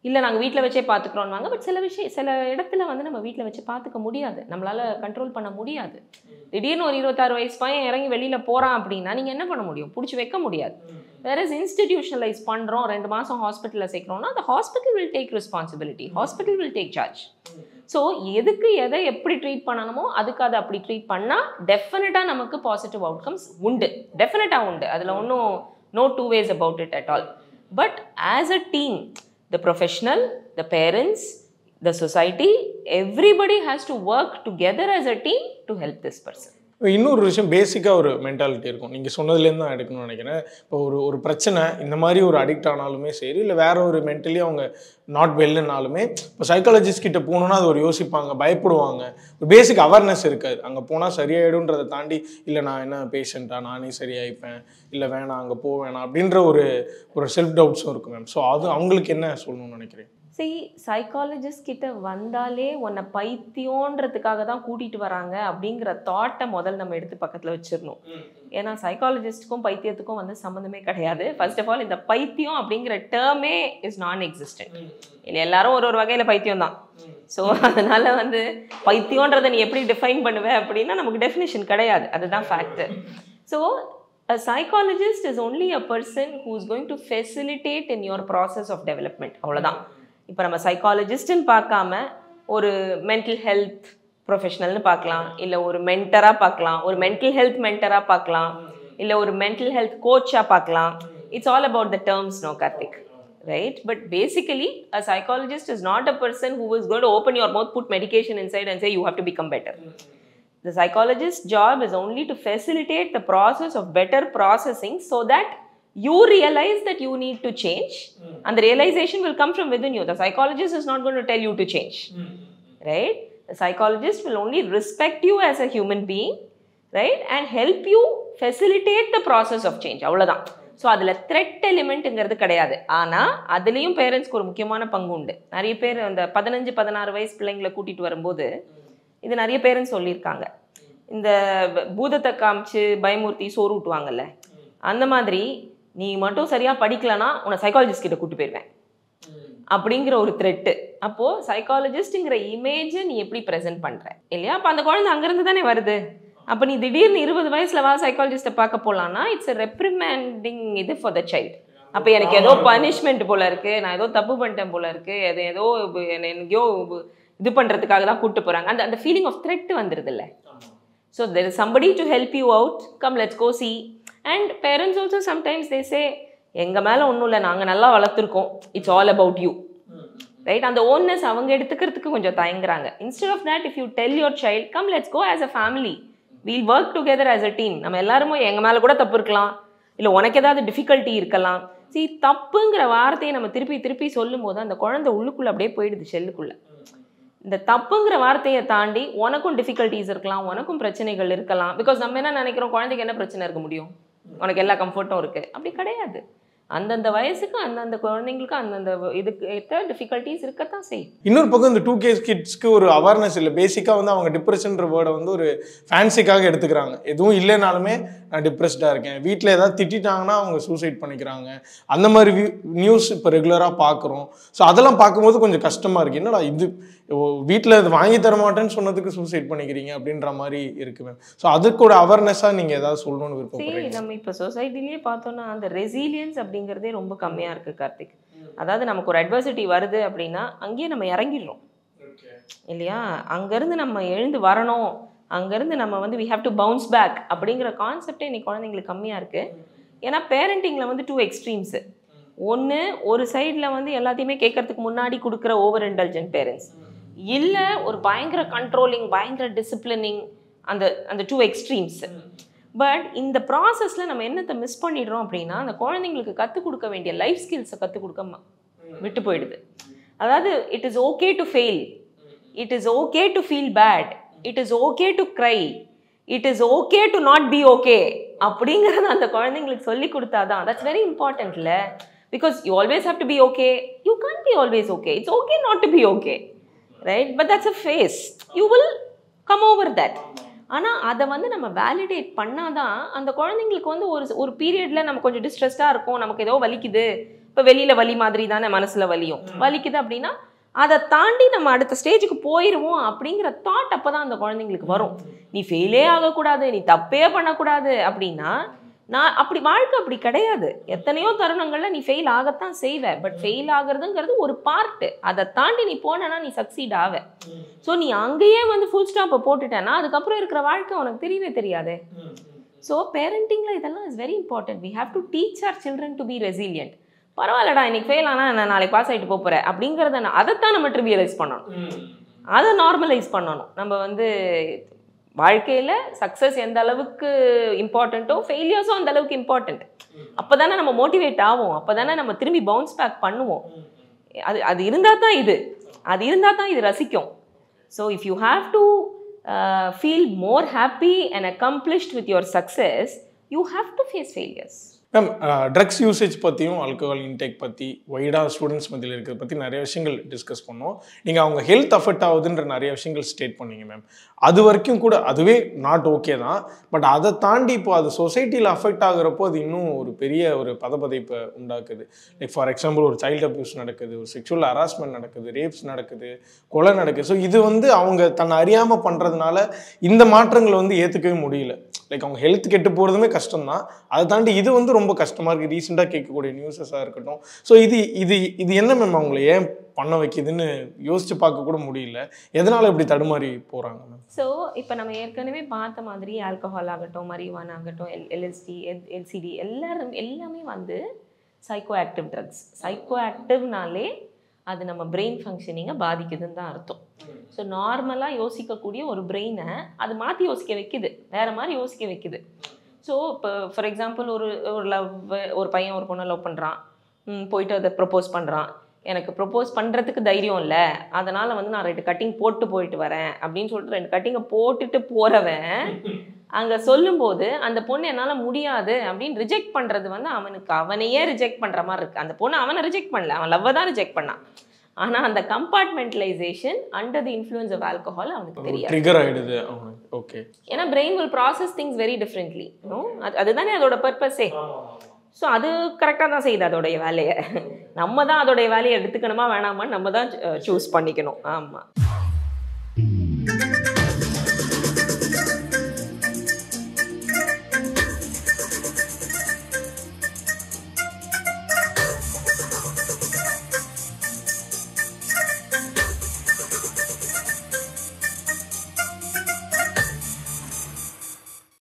இல்லை நாங்கள் வீட்டில் வச்சே பார்த்துக்குறோம்வாங்க பட் சில விஷயம் சில இடத்துல வந்து நம்ம வீட்டில் வச்சு பார்த்துக்க முடியாது நம்மளால கண்ட்ரோல் பண்ண முடியாது திடீர்னு ஒரு இருபத்தாறு வயசு பையன் இறங்கி வெளியில் போகிறான் அப்படின்னா நீங்கள் என்ன பண்ண முடியும் பிடிச்சி வைக்க முடியாது வேற இன்ஸ்டிடியூஷனலைஸ் பண்ணுறோம் ரெண்டு மாதம் ஹாஸ்பிட்டலில் சேர்க்குறோம்னா அந்த hospital will take responsibility hospital will take charge so எதுக்கு எதை எப்படி ட்ரீட் பண்ணணுமோ அதுக்கு அதை அப்படி ட்ரீட் பண்ணால் டெஃபினட்டாக நமக்கு பாசிட்டிவ் அவுட்கம்ஸ் உண்டு டெஃபினட்டாக உண்டு அதில் ஒன்றும் no two ways about it at all but as a team the professional the parents the society everybody has to work together as a team to help this person இன்னொரு விஷயம் பேசிக்காக ஒரு mentality இருக்கும் நீங்கள் சொன்னதுலேருந்து தான் எடுக்கணும்னு நினைக்கிறேன் இப்போ ஒரு ஒரு பிரச்சனை இந்த மாதிரி ஒரு அடிக்ட் ஆனாலுமே சரி இல்லை வேற ஒரு மென்டலி அவங்க நாட் வெல்லுனாலுமே இப்போ சைக்காலஜிஸ்ட் கிட்ட போகணுன்னா அது ஒரு யோசிப்பாங்க பயப்படுவாங்க ஒரு பேசிக் அவேர்னஸ் இருக்காது அங்கே போனால் சரியாயிடும்ன்றதை தாண்டி இல்லை நான் என்ன பேஷண்ட்டா நானே சரியாயிப்பேன் இல்லை வேணாம் அங்கே போக வேணாம் அப்படின்ற ஒரு ஒரு செல்ஃப் டவுட்ஸும் இருக்கும் மேம் ஸோ அது அவங்களுக்கு என்ன சொல்லணும்னு நினைக்கிறேன் சரி சைக்காலஜிஸ்ட் கிட்ட வந்தாலே உன்னை பைத்தியோன்றதுக்காக தான் கூட்டிட்டு வராங்க அப்படிங்கிற தாட்டை முதல்ல நம்ம எடுத்து பக்கத்தில் வச்சிடணும் ஏன்னா சைக்காலஜிஸ்ட்டுக்கும் பைத்தியத்துக்கும் வந்து சம்மந்தமே கிடையாது ஃபர்ஸ்ட் ஆஃப் ஆல் இந்த பைத்தியம் அப்படிங்கிற டேர்மே இஸ் நான் எக்ஸிஸ்டன்ட் இல்லை எல்லாரும் ஒரு ஒரு வகையில் பைத்தியம் தான் ஸோ அதனால வந்து பைத்தியன்றதை நீ எப்படி டிஃபைன் பண்ணுவ அப்படின்னா நமக்கு டெஃபினேஷன் கிடையாது அதுதான் fact so a psychologist is only a person who is going to facilitate in your process of development அவ்வளோதான் இப்போ நம்ம சைக்காலஜிஸ்ட்னு பார்க்காம ஒரு மென்டல் ஹெல்த் ப்ரொஃபஷனல்னு பார்க்கலாம் இல்லை ஒரு மென்டராக பார்க்கலாம் ஒரு மென்டல் ஹெல்த் மென்டராக பார்க்கலாம் இல்லை ஒரு மென்டல் ஹெல்த் கோச்சாக பார்க்கலாம் it's all about the terms no Karthik right but basically a psychologist is not a person who is going to open your mouth put medication inside and say you have to become better the psychologist's job is only to facilitate the process of better processing so that you realize that you need to change and the realization will come from within you the psychologist is not going to tell you to change right the psychologist will only respect you as a human being right and help you facilitate the process of change அவ்வளவுதான் so அதில் threat எலிமெண்ட்டுங்கிறது கிடையாது ஆனால் அதுலேயும் பேரண்ட்ஸ்க்கு ஒரு முக்கியமான பங்கு உண்டு நிறைய பேர் அந்த பதினஞ்சு பதினாறு வயசு பிள்ளைங்களை கூட்டிகிட்டு வரும்போது இது நிறைய பேரண்ட்ஸ் சொல்லியிருக்காங்க இந்த பூதத்தை காமிச்சு பயமூர்த்தி சோறு ஊட்டுவாங்கல்ல அந்த மாதிரி நீ மட்டும் சரியாக படிக்கலனா உன்னை சைக்காலஜிஸ்ட் கிட்ட கூட்டு போயிடுவேன் அப்படிங்கிற ஒரு த்ரெட்டு அப்போது சைக்காலஜிஸ்ட்டுங்கிற இமேஜை நீ எப்படி ப்ரெசென்ட் பண்ணுற இல்லையா அப்போ அந்த குழந்தை அங்கேருந்து தானே வருது அப்போ நீ திடீர்னு இருபது வயசுல வா சைக்காலஜிஸ்ட்டை பார்க்க போகலான்னா இட்ஸ் ரெப்ரிமேண்டிங் இது ஃபார் த சைல்டு அப்போ எனக்கு ஏதோ பனிஷ்மெண்ட் போல இருக்கு நான் ஏதோ தப்பு பண்ணிட்டேன் போல இருக்கு அது ஏதோ இப்ப என்னை எங்கேயோ இது பண்ணுறதுக்காக தான் கூட்டு போகிறாங்க அந்த அந்த ஃபீலிங் ஆஃப் த்ரெட் வந்துடுது இல்லை so there is somebody to help you out come let's go see and parents also sometimes they say எங்கள் மேலே ஒன்றும் இல்லை நாங்கள் நல்லா வளர்த்துருக்கோம் it's all about you right அந்த ஓன்னஸ் அவங்க எடுத்துக்கிறதுக்கு கொஞ்சம் தயங்குறாங்க instead of that if you tell your child come let's go as a family we'll work together as a team நம்ம எல்லாருமே எங்கள் மேலே கூட தப்பு இருக்கலாம் இல்லை உனக்கு ஏதாவது டிஃபிகல்ட்டி இருக்கலாம் சி தப்புங்கிற வார்த்தையை நம்ம திருப்பி திருப்பி சொல்லும் போது அந்த குழந்தை உள்ளுக்குள்ளே அப்படியே போயிடுது செல்லுக்குள்ளே இந்த தப்புங்கிற வார்த்தையை தாண்டி உனக்கும் டிஃபிகல்ட்டிஸ் இருக்கலாம் உனக்கும் பிரச்சனைகள் இருக்கலாம் பிகாஸ் நம்ம என்ன நினைக்கிறோம் குழந்தைக்கு என்ன பிரச்சனை இருக்க முடியும் உனக்கு எல்லா கம்ஃபர்ட்டும் இருக்குது அப்படி கிடையாது அந்தந்த வயசுக்கு அந்தந்த குழந்தைங்களுக்கு அந்தந்த இதுக்கு ஏற்ற டிஃபிகல்ட்டிஸ் இருக்கத்தான் செய்யும் இன்னொரு பக்கம் இந்த டூ கேஸ் கிட்ஸ்க்கு ஒரு அவேர்னஸ் இல்லை பேசிக்காக வந்து அவங்க டிப்ரெஷன்ற வேர்டை வந்து ஒரு ஃபேன்சிக்காக எடுத்துக்கிறாங்க எதுவும் இல்லைனாலுமே நான் டிப்ரெஸ்டாக இருக்கேன் வீட்டில் ஏதாவது திட்டிட்டாங்கன்னா அவங்க சூசைட் பண்ணிக்கிறாங்க அந்த மாதிரி நியூஸ் இப்போ ரெகுலராக பார்க்குறோம் ஸோ அதெல்லாம் பார்க்கும்போது கொஞ்சம் கஷ்டமாக இருக்குது என்னடா இது வீட்டில் இது வாங்கி தர மாட்டேன்னு சொன்னதுக்கு சூசைட் பண்ணிக்கிறீங்க அப்படின்ற மாதிரி இருக்கு மேம் ஸோ அதுக்கு ஒரு அவேர்னஸாக நீங்கள் ஏதாவது சொல்லணும்னு சரி விருப்பப்படுறீங்க நம்ம இப்போ சொசைட்டிலேயே பார்த்தோம்னா அந்த ரெசிலியன்ஸ் அப்படிங்கிறதே ரொம்ப கம்மியாக இருக்குது கார்த்திக் அதாவது நமக்கு ஒரு அட்வர்சிட்டி வருது அப்படின்னா அங்கேயே நம்ம இறங்கிடுறோம் இல்லையா அங்கேருந்து நம்ம எழுந்து வரணும் அங்கேருந்து நம்ம வந்து we have to bounce back அப்படிங்கிற கான்செப்டே இன்னைக்கு குழந்தைங்களுக்கு கம்மியாக இருக்குது ஏன்னா பேரண்டிங்கில் வந்து டூ எக்ஸ்ட்ரீம்ஸு ஒன்று ஒரு சைடில் வந்து எல்லாத்தையுமே கேட்கறதுக்கு முன்னாடி கொடுக்குற ஓவர் இன்டெலிஜென்ட் பேரண்ட்ஸ் இல்லை ஒரு பயங்கர கண்ட்ரோலிங் பயங்கர டிசிப்ளினிங் அந்த அந்த டூ எக்ஸ்ட்ரீம்ஸ் பட் இந்த ப்ராசஸில் நம்ம என்னத்தை மிஸ் பண்ணிடுறோம் அப்படின்னா அந்த குழந்தைங்களுக்கு கற்றுக் கொடுக்க வேண்டிய லைஃப் ஸ்கில்ஸை கற்றுக் கொடுக்க ம- விட்டு போயிடுது அதாவது it is okay to fail it is okay to feel bad it is okay to cry it is okay to not be okay அப்படிங்கிறத அந்த குழந்தைங்களுக்கு சொல்லி கொடுத்தாதான் தட்ஸ் வெரி இம்பார்ட்டன்ட்ல because you always have to be okay you can't be always okay it's okay not to be okay right but that's a phase you will come over that ஆனால் அதை வந்து நம்ம வேலிடேட் பண்ணாதான் அந்த குழந்தைங்களுக்கு வந்து ஒரு ஒரு பீரியடில் நம்ம கொஞ்சம் டிஸ்ட்ரெஸ்டாக இருக்கும் நமக்கு ஏதோ வலிக்குது இப்போ வெளியில் வலி மாதிரி தானே மனசில் வலியும் வலிக்குது அப்படின்னா அதை தாண்டி நம்ம அடுத்த ஸ்டேஜுக்கு போயிடுவோம் அப்படிங்கிற தாட் அப்போ தான் அந்த குழந்தைங்களுக்கு வரும் நீ ஃபெயிலே ஆகக்கூடாது நீ தப்பே பண்ணக்கூடாது அப்படின்னா நான் அப்படி வாழ்க்கை அப்படி கிடையாது எத்தனையோ தருணங்கள்ல நீ ஃபெயில் ஆகத்தான் செய்வ பட் ஃபெயில் ஆகுறதுங்கிறது ஒரு பார்ட்டு அதை தாண்டி நீ போனேன்னா நீ சக்சீட் ஆவ ஸோ நீ அங்கேயே வந்து ஃபுல் ஸ்டாப்பை போட்டுட்டேன்னா அதுக்கப்புறம் இருக்கிற வாழ்க்கை உனக்கு தெரியவே தெரியாதே ஸோ பேரண்டிங்கில் இதெல்லாம் is very important we have to teach our children to be resilient பரவாயில்லடா இன்னைக்கு ஃபெயில் ஆனால் நான் நாளைக்கு பாஸ் ஆகிட்டு போக போகிறேன் அப்படிங்கிறத நான் அதைத்தான் நம்ம ட்ரிவியலைஸ் பண்ணணும் அதை நார்மலைஸ் பண்ணணும் நம்ம வந்து வாழ்க்கையில் சக்ஸஸ் எந்த அளவுக்கு இம்பார்ட்டண்ட்டோ ஃபெயிலியர்ஸும் அந்த அளவுக்கு இம்பார்ட்டண்ட் அப்போ தானே நம்ம மோட்டிவேட் ஆகும் அப்போ தானே நம்ம திரும்பி பவுன்ஸ் பேக் பண்ணுவோம் அது அது இருந்தால் தான் இது அது இருந்தால் தான் இது ரசிக்கும் so if you have to feel more happy and accomplished with your success you have to face failures ma'am drugs usage பற்றியும் ஆல்கஹால் இன்டேக் பற்றி ஒய்டாக ஸ்டூடெண்ட்ஸ் மத்தியில் இருக்கிறத பற்றி நிறைய விஷயங்கள் டிஸ்கஸ் பண்ணோம் நீங்கள் அவங்க ஹெல்த் அஃபெக்ட் ஆகுதுன்ற நிறைய விஷயங்கள் ஸ்டேட் பண்ணீங்க மேம் அது வரைக்கும் கூட அதுவே நாட் ஓகே தான் பட் அதை தாண்டி இப்போ அது சொசைட்டியில் அஃபெக்ட் ஆகுறப்போ அது இன்னும் ஒரு பெரிய ஒரு பதபதைப்பை உண்டாக்குது லைக் ஃபார் எக்ஸாம்பிள் ஒரு சைல்டு அப்யூஸ் நடக்குது ஒரு செக்ஷுவல் ஹராஸ்மெண்ட் நடக்குது ரேப்ஸ் நடக்குது கொலை நடக்குது ஸோ இது வந்து அவங்க தன்னை அறியாமல் பண்ணுறதுனால இந்த மாற்றங்களை வந்து ஏற்றுக்கவே முடியல லைக் அவங்க ஹெல்த் கெட்டு போகிறதுமே கஷ்டம் தான் அதை தாண்டி இது வந்து ரொம்ப கஷ்டமாக இருக்குது ரீசெண்டாக கேட்கக்கூடிய நியூஸஸாக இருக்கட்டும் ஸோ இது இது இது என்ன மேம் அவங்கள ஏன் பண்ண வைக்குதுன்னு யோசிச்சு பார்க்க கூட முடியல எதனால் இப்படி தடுமாறி போகிறாங்க மேம் ஸோ இப்போ நம்ம ஏற்கனவே பார்த்த மாதிரி ஆல்கஹால் ஆகட்டும் மரிவான் ஆகட்டும் எல் எல்எஸ்டி எல்சிடி எல்லாரும் எல்லாமே வந்து சைக்கோ ஆக்டிவ் ட்ரக்ஸ் சைக்கோ ஆக்டிவ்னாலே அது நம்ம பிரெயின் ஃபங்க்ஷனிங்கை பாதிக்குதுன்னு தான் அர்த்தம் ஸோ நார்மலாக யோசிக்கக்கூடிய ஒரு பிரெயினை அது மாற்றி யோசிக்க வைக்குது வேற மாதிரி யோசிக்க வைக்குது ஸோ இப்போ ஃபார் எக்ஸாம்பிள் ஒரு ஒரு லவ் ஒரு பையன் ஒரு பொண்ணை லவ் பண்ணுறான் போயிட்டு அதை ப்ரப்போஸ் பண்ணுறான் எனக்கு ப்ரப்போஸ் பண்ணுறதுக்கு தைரியம் இல்லை அதனால் வந்து நான் ரெண்டு கட்டிங் போட்டு போயிட்டு வரேன் அப்படின்னு சொல்லிட்டு ரெண்டு கட்டிங்கை போட்டுட்டு போகிறவன் அங்கே சொல்லும்போது அந்த பொண்ணு என்னால் முடியாது அப்படின்னு ரிஜெக்ட் பண்ணுறது வந்து அவனுக்கு அவனையே ரிஜெக்ட் பண்ணுற மாதிரி இருக்குது அந்த பொண்ணு அவனை ரிஜெக்ட் பண்ணல அவன் லவ்வை தான் ரிஜெக்ட் பண்ணான் ஆனால் அந்த compartmentalisation under the influence of alcohol அவனுக்கு தெரியாது ட்ரிகர் ஆகிடுது ஓகே ஏன்னா brain will process things very differently அது அதுதானே அதோட பர்பஸே ஸோ அது கரெக்டாக தான் செய்யுது அதோடைய வேலையை நம்ம தான் அதோடைய வேலையை எடுத்துக்கணுமா வேணாமான்னு நம்ம தான் சூஸ் பண்ணிக்கணும் ஆமாம்